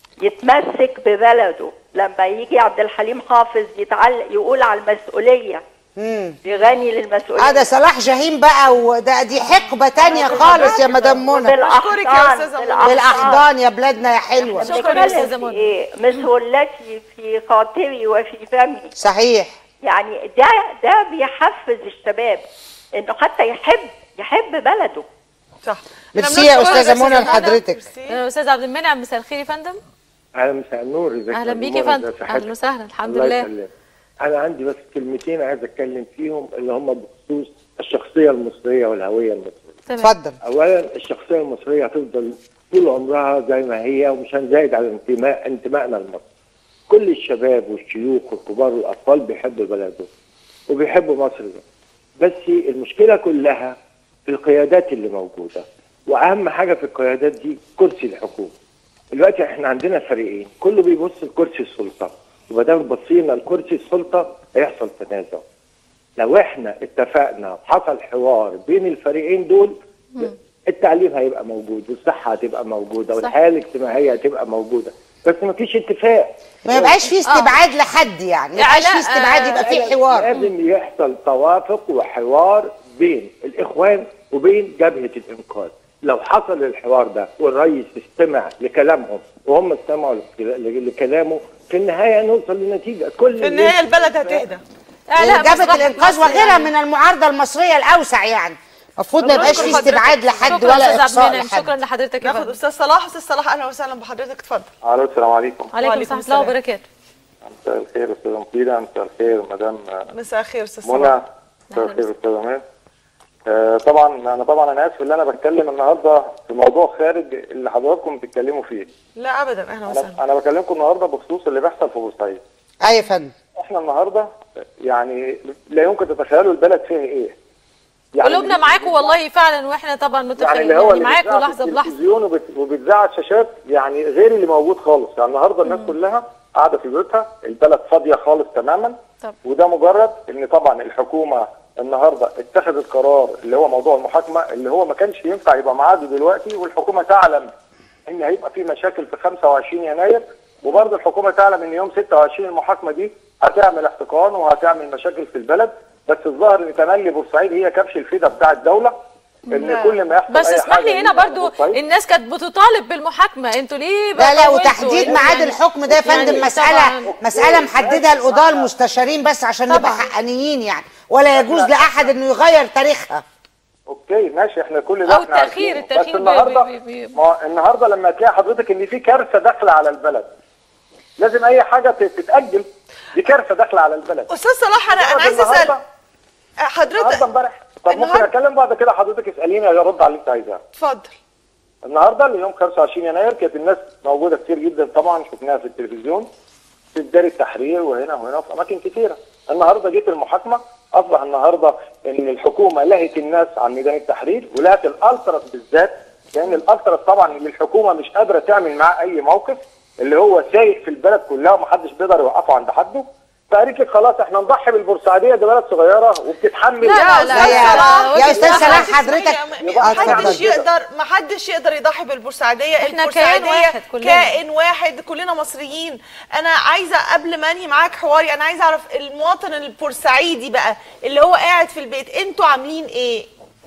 يتمسك ببلده لما يجي عبد الحليم حافظ يتعلق يقول على المسؤوليه امم يغني للمسؤوليه اه ده صلاح جاهين بقى وده دي حقبه تانية خالص يا مدام منى أشكرك يا أستاذة منى. بالاحضان يا بلادنا يا حلوه شكراً يا أستاذة بنتكلم في منى. ايه مسؤولتي في خاطري وفي فمي صحيح يعني ده ده بيحفز الشباب انه حتى يحب يحب بلده صح ميرسي يا استاذه منى لحضرتك آه، استاذ عبد المنعم مساء الخير يا فندم اهلا مساء النور ازيك اهلا يا بيك يا منى؟ فندم ازي صحتك؟ اهلا وسهلا الحمد الله لله يسلمك. انا عندي بس كلمتين عايز اتكلم فيهم اللي هم بخصوص الشخصيه المصريه والهويه المصريه تمام اتفضل اولا الشخصيه المصريه هتفضل طول عمرها زي ما هي ومش هنزايد على انتماء انتمائنا لمصر كل الشباب والشيوخ والكبار والاطفال بيحبوا بلدهم وبيحبوا مصر ده. بس المشكله كلها في القيادات اللي موجوده واهم حاجه في القيادات دي كرسي الحكومه دلوقتي احنا عندنا فريقين كله بيبص لكرسي السلطه وما دام بصينا لكرسي السلطه هيحصل تنازع لو احنا اتفقنا وحصل حوار بين الفريقين دول التعليم هيبقى موجود والصحه هتبقى موجوده صح. والحياه الاجتماعيه هتبقى موجوده بس ما فيش اتفاق ما يبقاش في استبعاد لحد يعني ما يبقاش في استبعاد يبقى في حوار لازم يحصل توافق وحوار بين الاخوان وبين جبهه الانقاذ لو حصل الحوار ده والرئيس استمع لكلامهم وهم استمعوا لك- لكلامه في النهايه نوصل لنتيجه كل في النهايه البلد هتهدى آه، لا، جبهه مصلحة الانقاذ مصر وغيرها يعني. من المعارضه المصريه الاوسع يعني المفروض ما يبقاش في شكراً استبعاد لحد شكرا ولا استاذ عبد اقصاء المنعم لحد شكرا لحضرتك يا ناخد فندم استاذ صلاح استاذ صلاح اهلا وسهلا بحضرتك اتفضل الو السلام عليكم عليكم وعليكم السلام السلام. ورحمه الله وبركاته مساء الخير استاذ مفيدة مساء الخير مدام مساء الخير استاذ منى صلاح مساء الخير استاذ امان آه، طبعا انا طبعا انا اسف ان انا بتكلم النهارده في موضوع خارج اللي حضراتكم بتتكلموا فيه لا ابدا اهلا وسهلا انا انا بكلمكم النهارده بخصوص اللي بيحصل في بورسعيد اي يا فندم احنا النهارده يعني لا يمكن تتخيلوا البلد فيها ايه قلوبنا معاكم والله فعلا واحنا طبعا يعني متفقين اللي هو يعني اللي معاكم بيتذاع لحظه في بلحظه التلفزيون وبت- وبيتذاع على الشاشات يعني غير اللي موجود خالص يعني النهارده الناس كلها قاعده في بيوتها البلد فاضيه خالص تماما طب. وده مجرد ان طبعا الحكومه النهارده اتخذت قرار اللي هو موضوع المحاكمه اللي هو ما كانش ينفع يبقى معاده دلوقتي والحكومه تعلم ان هيبقى في مشاكل في 25 يناير وبرضه الحكومه تعلم ان يوم 26 المحاكمه دي هتعمل احتقان وهتعمل مشاكل في البلد بس الظاهر ان تملي بورسعيد هي كبش الفدا بتاع الدوله ان كل ما يحصل بس أي اسمح حاجة لي هنا يبقى برضو بورسعيد. الناس كانت بتطالب بالمحاكمه انتوا ليه لا لا طولتوا؟ وتحديد ميعاد يعني- الحكم ده يا فندم يعني مسألة طبعاً. مسألة محددة القضاة المستشارين بس عشان نبقى حقانيين يعني ولا يجوز لأحد إنه يغير تاريخها اوكي ماشي احنا كل ده أو احنا التأخير- عارفينه. التأخير بس بي- النهارده بي- بي- ما هو النهارده لما تلاقي حضرتك ان في كارثه داخله على البلد لازم اي حاجه تت- تتاجل دي كارثه داخله على البلد استاذ صلاح انا انا عايز اسال النهاردة- حضرتك النهارده امبارح طب ممكن النهاردة- اتكلم بعد كده حضرتك اساليني ارد على اللي انت عايزاه اتفضل النهارده اليوم 25 يناير كانت الناس موجوده كتير جدا طبعا شفناها في التلفزيون في دار التحرير وهنا وهنا في اماكن كتيره النهارده جيت المحاكمه اصبح النهارده ان الحكومه لهت الناس عن ميدان التحرير ولهت الالتراس بالذات لان الالتراس طبعا اللي الحكومه مش قادره تعمل معاه اي موقف اللي هو سايق في البلد كلها ومحدش بيقدر يوقفه عند حده فقالت لك خلاص احنا نضحي بالبورسعيديه دي بلد صغيره وبتتحمل لا لا لا يا- يا أستاذ سلام محدش- حضرتك- ما آه، حدش اتفضل. يقدر ما حدش يقدر يضحي بالبورسعيديه إحنا البورسعيدية كيان واحد كلنا. كائن واحد كلنا مصريين انا عايزه قبل ما انهي معاك حواري انا عايزه اعرف المواطن البورسعيدي بقى اللي هو قاعد في البيت انتوا عاملين ايه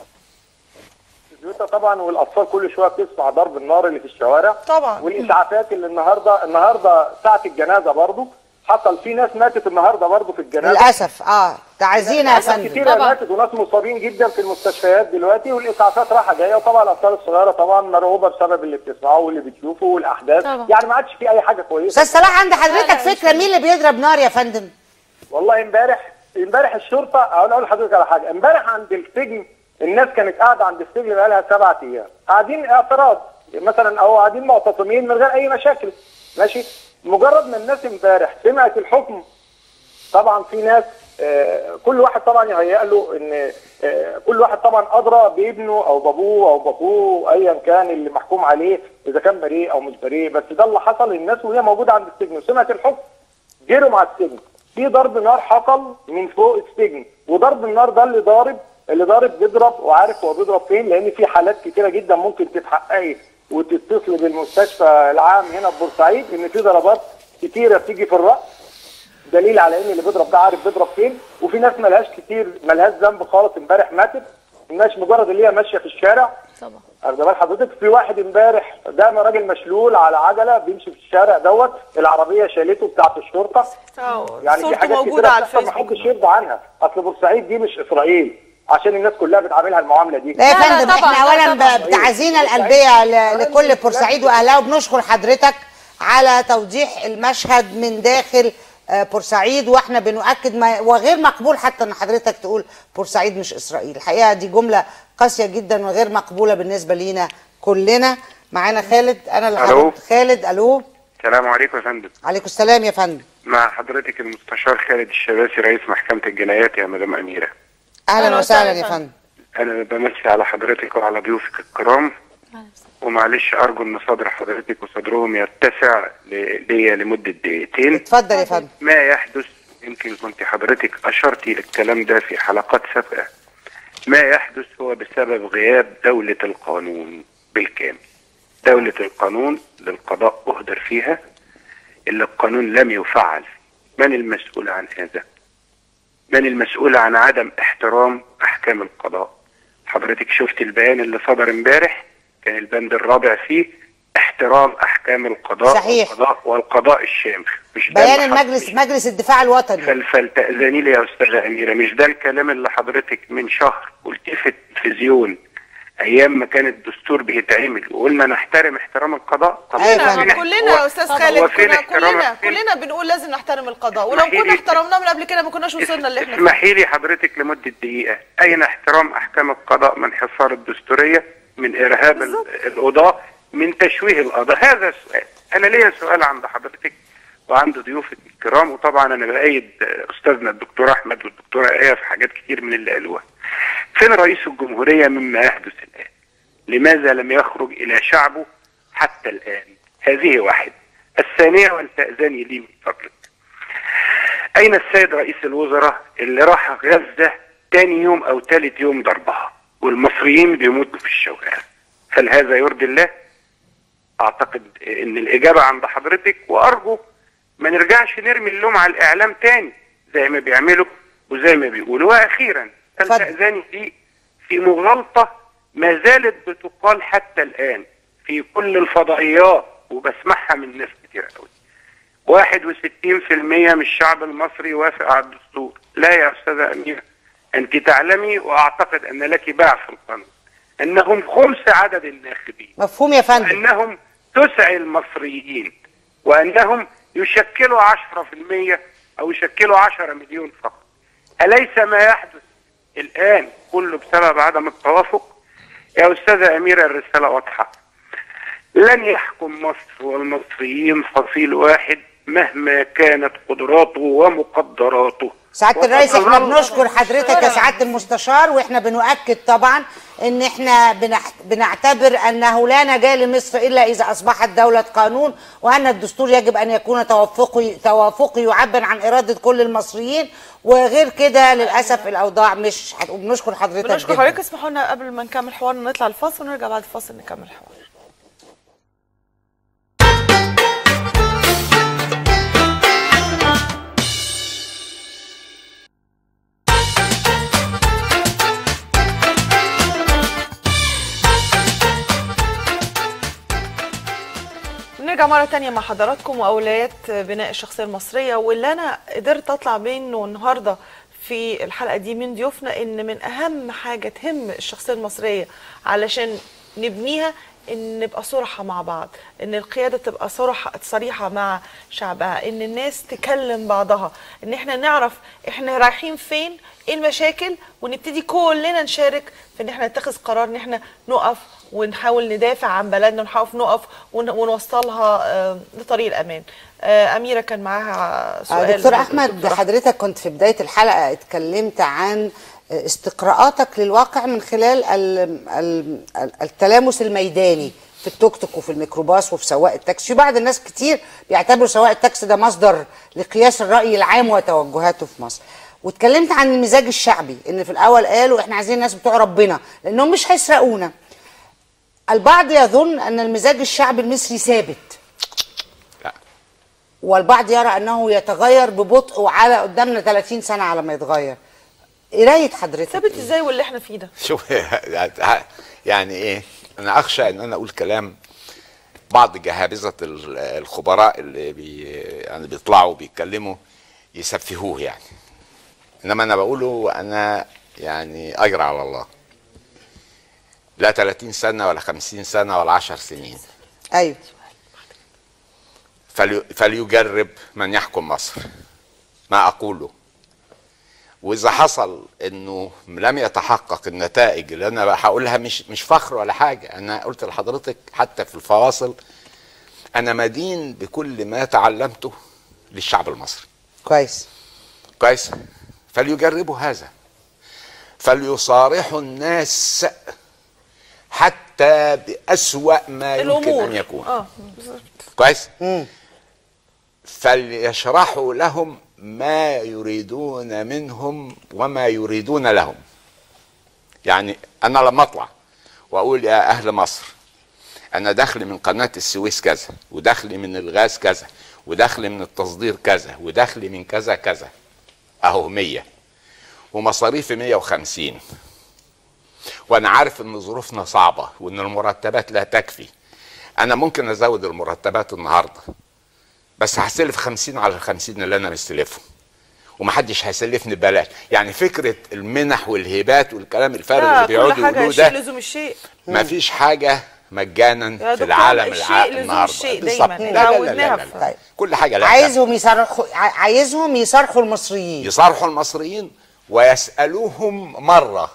البيوت طبعا والاطفال كل شويه بتسمع ضرب النار اللي في الشوارع طبعا والاسعافات اللي النهارده النهارده ساعه الجنازه برضو حصل في ناس ماتت النهارده برضو في الجنازه للاسف اه تعزينا يا ناس فندم كتير ماتت وناس مصابين جدا في المستشفيات دلوقتي والاسعافات رايحه جايه وطبعا الاطفال الصغيره طبعا مرعوبه بسبب اللي بتسمعه واللي بتشوفه والاحداث طبعا. يعني ما عادش في اي حاجه كويسه استاذ صلاح عند حضرتك فكره مين اللي بيضرب نار يا فندم والله امبارح امبارح الشرطه اقول اقول لحضرتك على حاجه امبارح عند السجن الناس كانت قاعده عند السجن بقالها سبعة ايام قاعدين اعتراض مثلا او قاعدين معتصمين من غير اي مشاكل ماشي مجرد ما الناس امبارح سمعت الحكم طبعا في ناس آه، كل واحد طبعا يهيأ له ان آه، كل واحد طبعا ادرى بابنه او بابوه او بابوه ايا كان اللي محكوم عليه اذا كان بريء او مش بريء بس ده اللي حصل للناس وهي موجوده عند السجن وسمعت الحكم جروا مع السجن في ضرب نار حصل من فوق السجن وضرب النار ده اللي ضارب اللي ضارب بيضرب وعارف هو بيضرب فين لان في حالات كتيره جدا ممكن تتحققي وتتصلي بالمستشفى العام هنا في بورسعيد ان في ضربات كتيره بتيجي في الراس دليل على ان اللي بيضرب ده عارف بيضرب فين وفي ناس ملهاش كتير ملهاش ذنب خالص امبارح ماتت الناس مجرد اللي هي ماشيه في الشارع طبعا واخد بال حضرتك في واحد امبارح ده راجل مشلول على عجله بيمشي في الشارع دوت العربيه شالته بتاعت الشرطه يعني في صورته حاجات موجودة كتيره على بتحصل محدش يرضى عنها اصل بورسعيد دي مش اسرائيل عشان الناس كلها بتعاملها المعامله دي لا يا فندم احنا اولا ب- بتعزينا القلبيه ل- لكل بورسعيد واهلها وبنشكر حضرتك على توضيح المشهد من داخل آه، بورسعيد واحنا بنؤكد ما وغير مقبول حتى ان حضرتك تقول بورسعيد مش اسرائيل الحقيقه دي جمله قاسيه جدا وغير مقبوله بالنسبه لينا كلنا معانا خالد انا اللي ألو. هرد. خالد الو السلام عليكم يا فندم عليكم السلام يا فندم مع حضرتك المستشار خالد الشباسي رئيس محكمة الجنايات يا مدام أميرة اهلا وسهلا يا فندم أنا بمسي على حضرتك وعلى ضيوفك الكرام ومعلش أرجو إن صدر حضرتك وصدرهم يتسع ل- ليا لمدة دقيقتين اتفضل يا فندم ما يحدث يمكن كنت حضرتك أشرتي للكلام ده في حلقات سابقة ما يحدث هو بسبب غياب دولة القانون بالكامل دولة القانون للقضاء أهدر فيها إلا القانون لم يفعل من المسؤول عن هذا من المسؤول عن عدم احترام أحكام القضاء حضرتك شفت البيان اللي صدر امبارح كان البند الرابع فيه احترام أحكام القضاء صحيح. والقضاء, والقضاء الشامل مش ده بيان اللي حصل. المجلس مجلس الدفاع الوطني فل- فلتأذني لي يا أستاذة أميرة مش ده الكلام اللي حضرتك من شهر قلتيه في التلفزيون أيام ما كان الدستور بيتعمل وقلنا نحترم احترام القضاء طب كلنا فين- كلنا هو- يا استاذ هو خالد فين كنا احترام- كلنا فين- كلنا بنقول لازم نحترم القضاء ولو اسمحي كنا لي- احترمناه من قبل كده ما كناش وصلنا اللي احنا فيه اسمحي لي حضرتك لمدة دقيقة أين احترام أحكام القضاء من حصار الدستورية من إرهاب ال- القضاة من تشويه القضاء هذا السؤال أنا ليا سؤال عند حضرتك وعند ضيوفك الكرام وطبعا أنا بأيد أستاذنا الدكتور أحمد والدكتورة آية في حاجات كتير من اللي قالوها فين رئيس الجمهورية مما يحدث الآن لماذا لم يخرج إلى شعبه حتى الآن هذه واحد الثانية ولتأذني لي من فضلك أين السيد رئيس الوزراء اللي راح غزة تاني يوم أو تالت يوم ضربها والمصريين بيموتوا في الشوارع هل هذا يرضي الله؟ أعتقد إن الإجابة عند حضرتك وأرجو ما نرجعش نرمي اللوم على الإعلام تاني زي ما بيعملوا وزي ما بيقولوا وأخيرا هل تأذني لي في مغالطة ما زالت بتقال حتى الآن في كل الفضائيات وبسمعها من ناس كتير قوي 61% من الشعب المصري وافق على الدستور لا يا أستاذة أميرة أنت تعلمي وأعتقد أن لك باع في القانون أنهم خمس عدد الناخبين مفهوم يا فندم وأنهم تسع المصريين وأنهم يشكلوا 10% أو يشكلوا 10 مليون فقط أليس ما يحدث الآن كله بسبب عدم التوافق يا أستاذة أميرة الرسالة واضحة لن يحكم مصر والمصريين فصيل واحد مهما كانت قدراته ومقدراته سعاده الرئيس احنا وتظل- بنشكر حضرتك يا سعاده المستشار واحنا بنؤكد طبعا ان احنا بنح- بنعتبر انه لا نجاه لمصر الا اذا اصبحت دوله قانون وان الدستور يجب ان يكون توافقي توافقي يعبر عن اراده كل المصريين وغير كده للاسف الاوضاع مش هت- وبنشكر حضرتك بنشكر جداً. حضرتك اسمحوا لنا قبل ما نكمل حوارنا نطلع الفاصل ونرجع بعد الفاصل نكمل الحوار نرجع مرة تانية مع حضراتكم وأولويات بناء الشخصية المصرية واللي أنا قدرت أطلع منه النهاردة في الحلقة دي من ضيوفنا إن من أهم حاجة تهم الشخصية المصرية علشان نبنيها إن نبقى صرحة مع بعض إن القيادة تبقى صرحة صريحة مع شعبها إن الناس تكلم بعضها إن إحنا نعرف إحنا رايحين فين إيه المشاكل ونبتدي كلنا نشارك في إن إحنا نتخذ قرار إن إحنا نقف ونحاول ندافع عن بلدنا ونحاول نقف ون- ونوصلها آه، لطريق الامان آه، اميره كان معاها آه، سؤال دكتور احمد حضرتك كنت في بدايه الحلقه اتكلمت عن استقراءاتك للواقع من خلال ال- ال- ال- التلامس الميداني في التوك توك وفي الميكروباص وفي سواق التاكسي في بعض الناس كتير بيعتبروا سواق التاكسي ده مصدر لقياس الراي العام وتوجهاته في مصر واتكلمت عن المزاج الشعبي ان في الاول قالوا احنا عايزين الناس بتوع ربنا لانهم مش هيسرقونا البعض يظن ان المزاج الشعبي المصري ثابت والبعض يرى انه يتغير ببطء وعلى قدامنا 30 سنه على ما يتغير قرايه حضرتك ثابت ازاي واللي احنا فيه ده شوف يعني ايه انا اخشى ان انا اقول كلام بعض جهابذه ال- الخبراء اللي بي يعني بيطلعوا بيتكلموا يسفهوه يعني انما انا بقوله انا يعني اجرى على الله لا 30 سنه ولا 50 سنه ولا 10 سنين ايوه فلي فليجرب من يحكم مصر ما اقوله واذا حصل انه لم يتحقق النتائج اللي انا هقولها مش مش فخر ولا حاجه انا قلت لحضرتك حتى في الفواصل انا مدين بكل ما تعلمته للشعب المصري كويس كويس فليجربوا هذا فليصارحوا الناس حتى بأسوأ ما يمكن الامور أن يكون اه بالظبط كويس فليشرحوا لهم ما يريدون منهم وما يريدون لهم يعني انا لما اطلع واقول يا اهل مصر انا دخلي من قناه السويس كذا ودخلي من الغاز كذا ودخلي من التصدير كذا ودخلي من كذا كذا اهو 100 ومصاريفي 150 وانا عارف ان ظروفنا صعبه وان المرتبات لا تكفي انا ممكن ازود المرتبات النهارده بس هستلف 50 على ال 50 اللي انا مستلفه ومحدش هيسلفني ببلاش يعني فكره المنح والهبات والكلام الفارغ لا اللي كل بيقعدوا حاجه يقولوه شيء ده لزوم الشيء ما فيش حاجه مجانا يا في دكتور، العالم الشيء الع... لزوم النهارده الشيء بالظبط. دايماً. لا لا لا, لا, عودناها لا, في- لا. كل حاجه لها عايزهم يصرخوا ع- عايزهم يصرخوا المصريين يصارحوا المصريين ويسألوهم مرة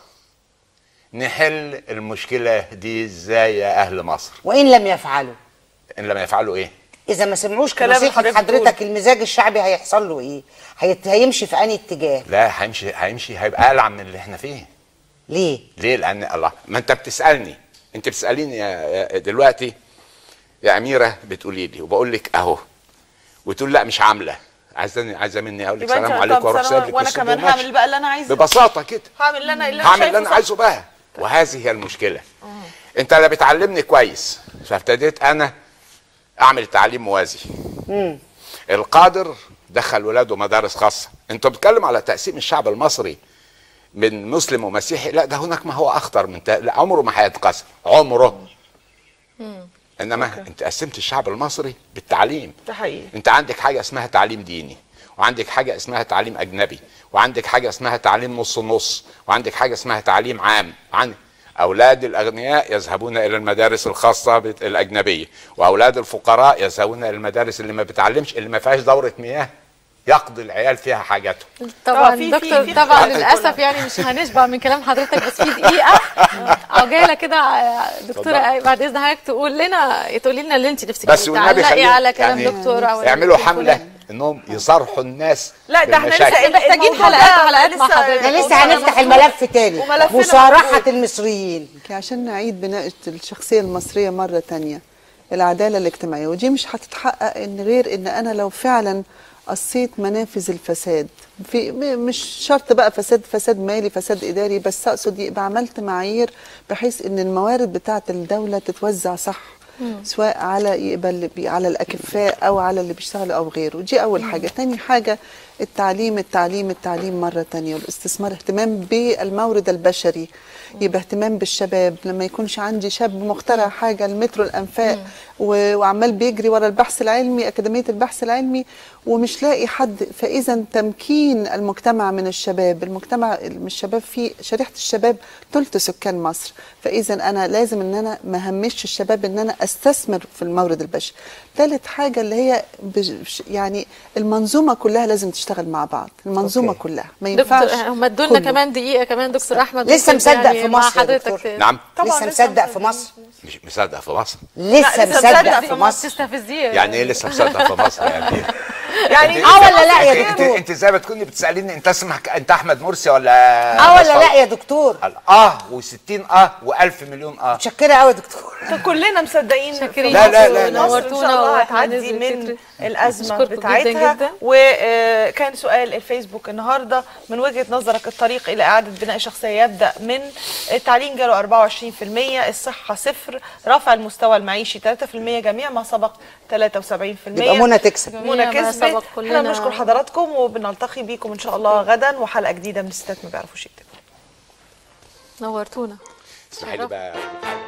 نحل المشكلة دي ازاي يا أهل مصر وان لم يفعلوا إن لم يفعلوا إيه اذا ما سمعوش كلام نصيحه حضرتك حضرتك المزاج الشعبي هيحصل له ايه هيت- هيمشي في انهي اتجاه لا هيمشي هيمشي هيبقى ألعن من اللي احنا فيه ليه ليه لأن الله ما أنت بتسألني أنت بتسأليني يا يا- دلوقتي يا أميرة بتقولي لي وبقول لك أهو وتقول لا مش عاملة عايزاني عايزة مني أقول لك يبقى انت سلام عليكم طب واروح سلام سايب لك وانا الصوت كمان وماشي. هعمل بقى اللي انا عايزه ببساطة كده هعمل اللي انا اللي انا هعمل اللي شايفه انا صح. عايزه بقى وهذه هي المشكله انت لا بتعلمني كويس فابتديت انا اعمل تعليم موازي مم. القادر دخل ولاده مدارس خاصه انت بتتكلم على تقسيم الشعب المصري من مسلم ومسيحي لا ده هناك ما هو اخطر من تا... لا عمره ما هيتقسم عمره انما انت قسمت الشعب المصري بالتعليم ده حقيقي انت عندك حاجه اسمها تعليم ديني وعندك حاجه اسمها تعليم اجنبي وعندك حاجه اسمها تعليم نص نص وعندك حاجه اسمها تعليم عام عن اولاد الاغنياء يذهبون الى المدارس الخاصه بت- الاجنبيه واولاد الفقراء يذهبون الى المدارس اللي ما بتعلمش اللي ما فيهاش دوره مياه يقضي العيال فيها حاجاتهم طبعا آه، في- في- دكتور في طبعا اختلاف للاسف يعني مش هنشبع من كلام حضرتك بس في دقيقه عجاله كده آه، دكتوره اتفضل. آه، بعد اذن حضرتك تقول لنا تقولي لنا اللي انت نفسك بس فيه. والنبي تعلقي خليك على كلام يعني دكتوره ولا اعملوا دكتور حمله فلان. انهم يصارحوا الناس لا ده احنا بالمشاكل. لسه محتاجين الموضوع ده حلقات وحلقات مع لسه- حضرتك. احنا لسه هنفتح الملف تاني وملفنا مصارحه موجود. المصريين عشان نعيد بناء الشخصية المصرية مرة تانية العدالة الاجتماعية ودي مش هتتحقق ان غير ان انا لو فعلا قصيت منافذ الفساد في م- مش شرط بقى فساد فساد مالي فساد اداري بس اقصد يبقى عملت معايير بحيث ان الموارد بتاعه الدولة تتوزع صح مم. سواء على يبقى اللي بي- على الاكفاء او على اللي بيشتغلوا او غيره دي اول مم. حاجه تاني حاجه التعليم التعليم التعليم مره تانية والاستثمار اهتمام بالمورد البشري يبقى اهتمام بالشباب لما يكونش عندي شاب مخترع حاجه المترو الانفاق و- وعمال بيجري ورا البحث العلمي اكاديميه البحث العلمي ومش لاقي حد فاذا تمكين المجتمع من الشباب المجتمع من الشباب فيه شريحه الشباب ثلث سكان مصر فاذا انا لازم ان انا ما همش الشباب ان انا استثمر في المورد البشري ثالث حاجه اللي هي بج- يعني المنظومه كلها لازم تشتغل مع بعض المنظومه أوكي. كلها ما ينفعش دكتور هم ادوا لنا كله. كمان دقيقه كمان دكتور احمد لسه ممكن مصدق يعني في مع مصر يا حضرتك دكتور. نعم لسه مصدق في مصر مش مصدق في مصر لسه مصدق في مصر تستفزيه يعني ايه لسه مصدق في مصر يعني يعني أنت- اه ولا لا يا أنت- دكتور؟ انت زي ما تكوني بتساليني انت اسمك انت احمد مرسي ولا اه ولا مصطفى؟ لا يا دكتور اه و60 اه و1000 مليون اه متشكره قوي يا دكتور كلنا مصدقين شاكرين. لا، لا، لا، مصر لا. ان شاء نورتونا الله وإحنا هتعدي ننزل من فكرة. الازمه نشكركم بتاعتها جداً جداً. وكان سؤال الفيسبوك النهارده من وجهه نظرك الطريق الى اعاده بناء الشخصيه يبدا من التعليم جاله 24% الصحه صفر رفع المستوى المعيشي 3% جميع ما سبق 73% يبقى منى تكسب. منى جميع ما كسبت سبق احنا كلنا. بنشكر حضراتكم وبنلتقي بيكم ان شاء الله غدا وحلقه جديده من الستات ما بيعرفوش يكتبوا نورتونا اسمحي لي بقى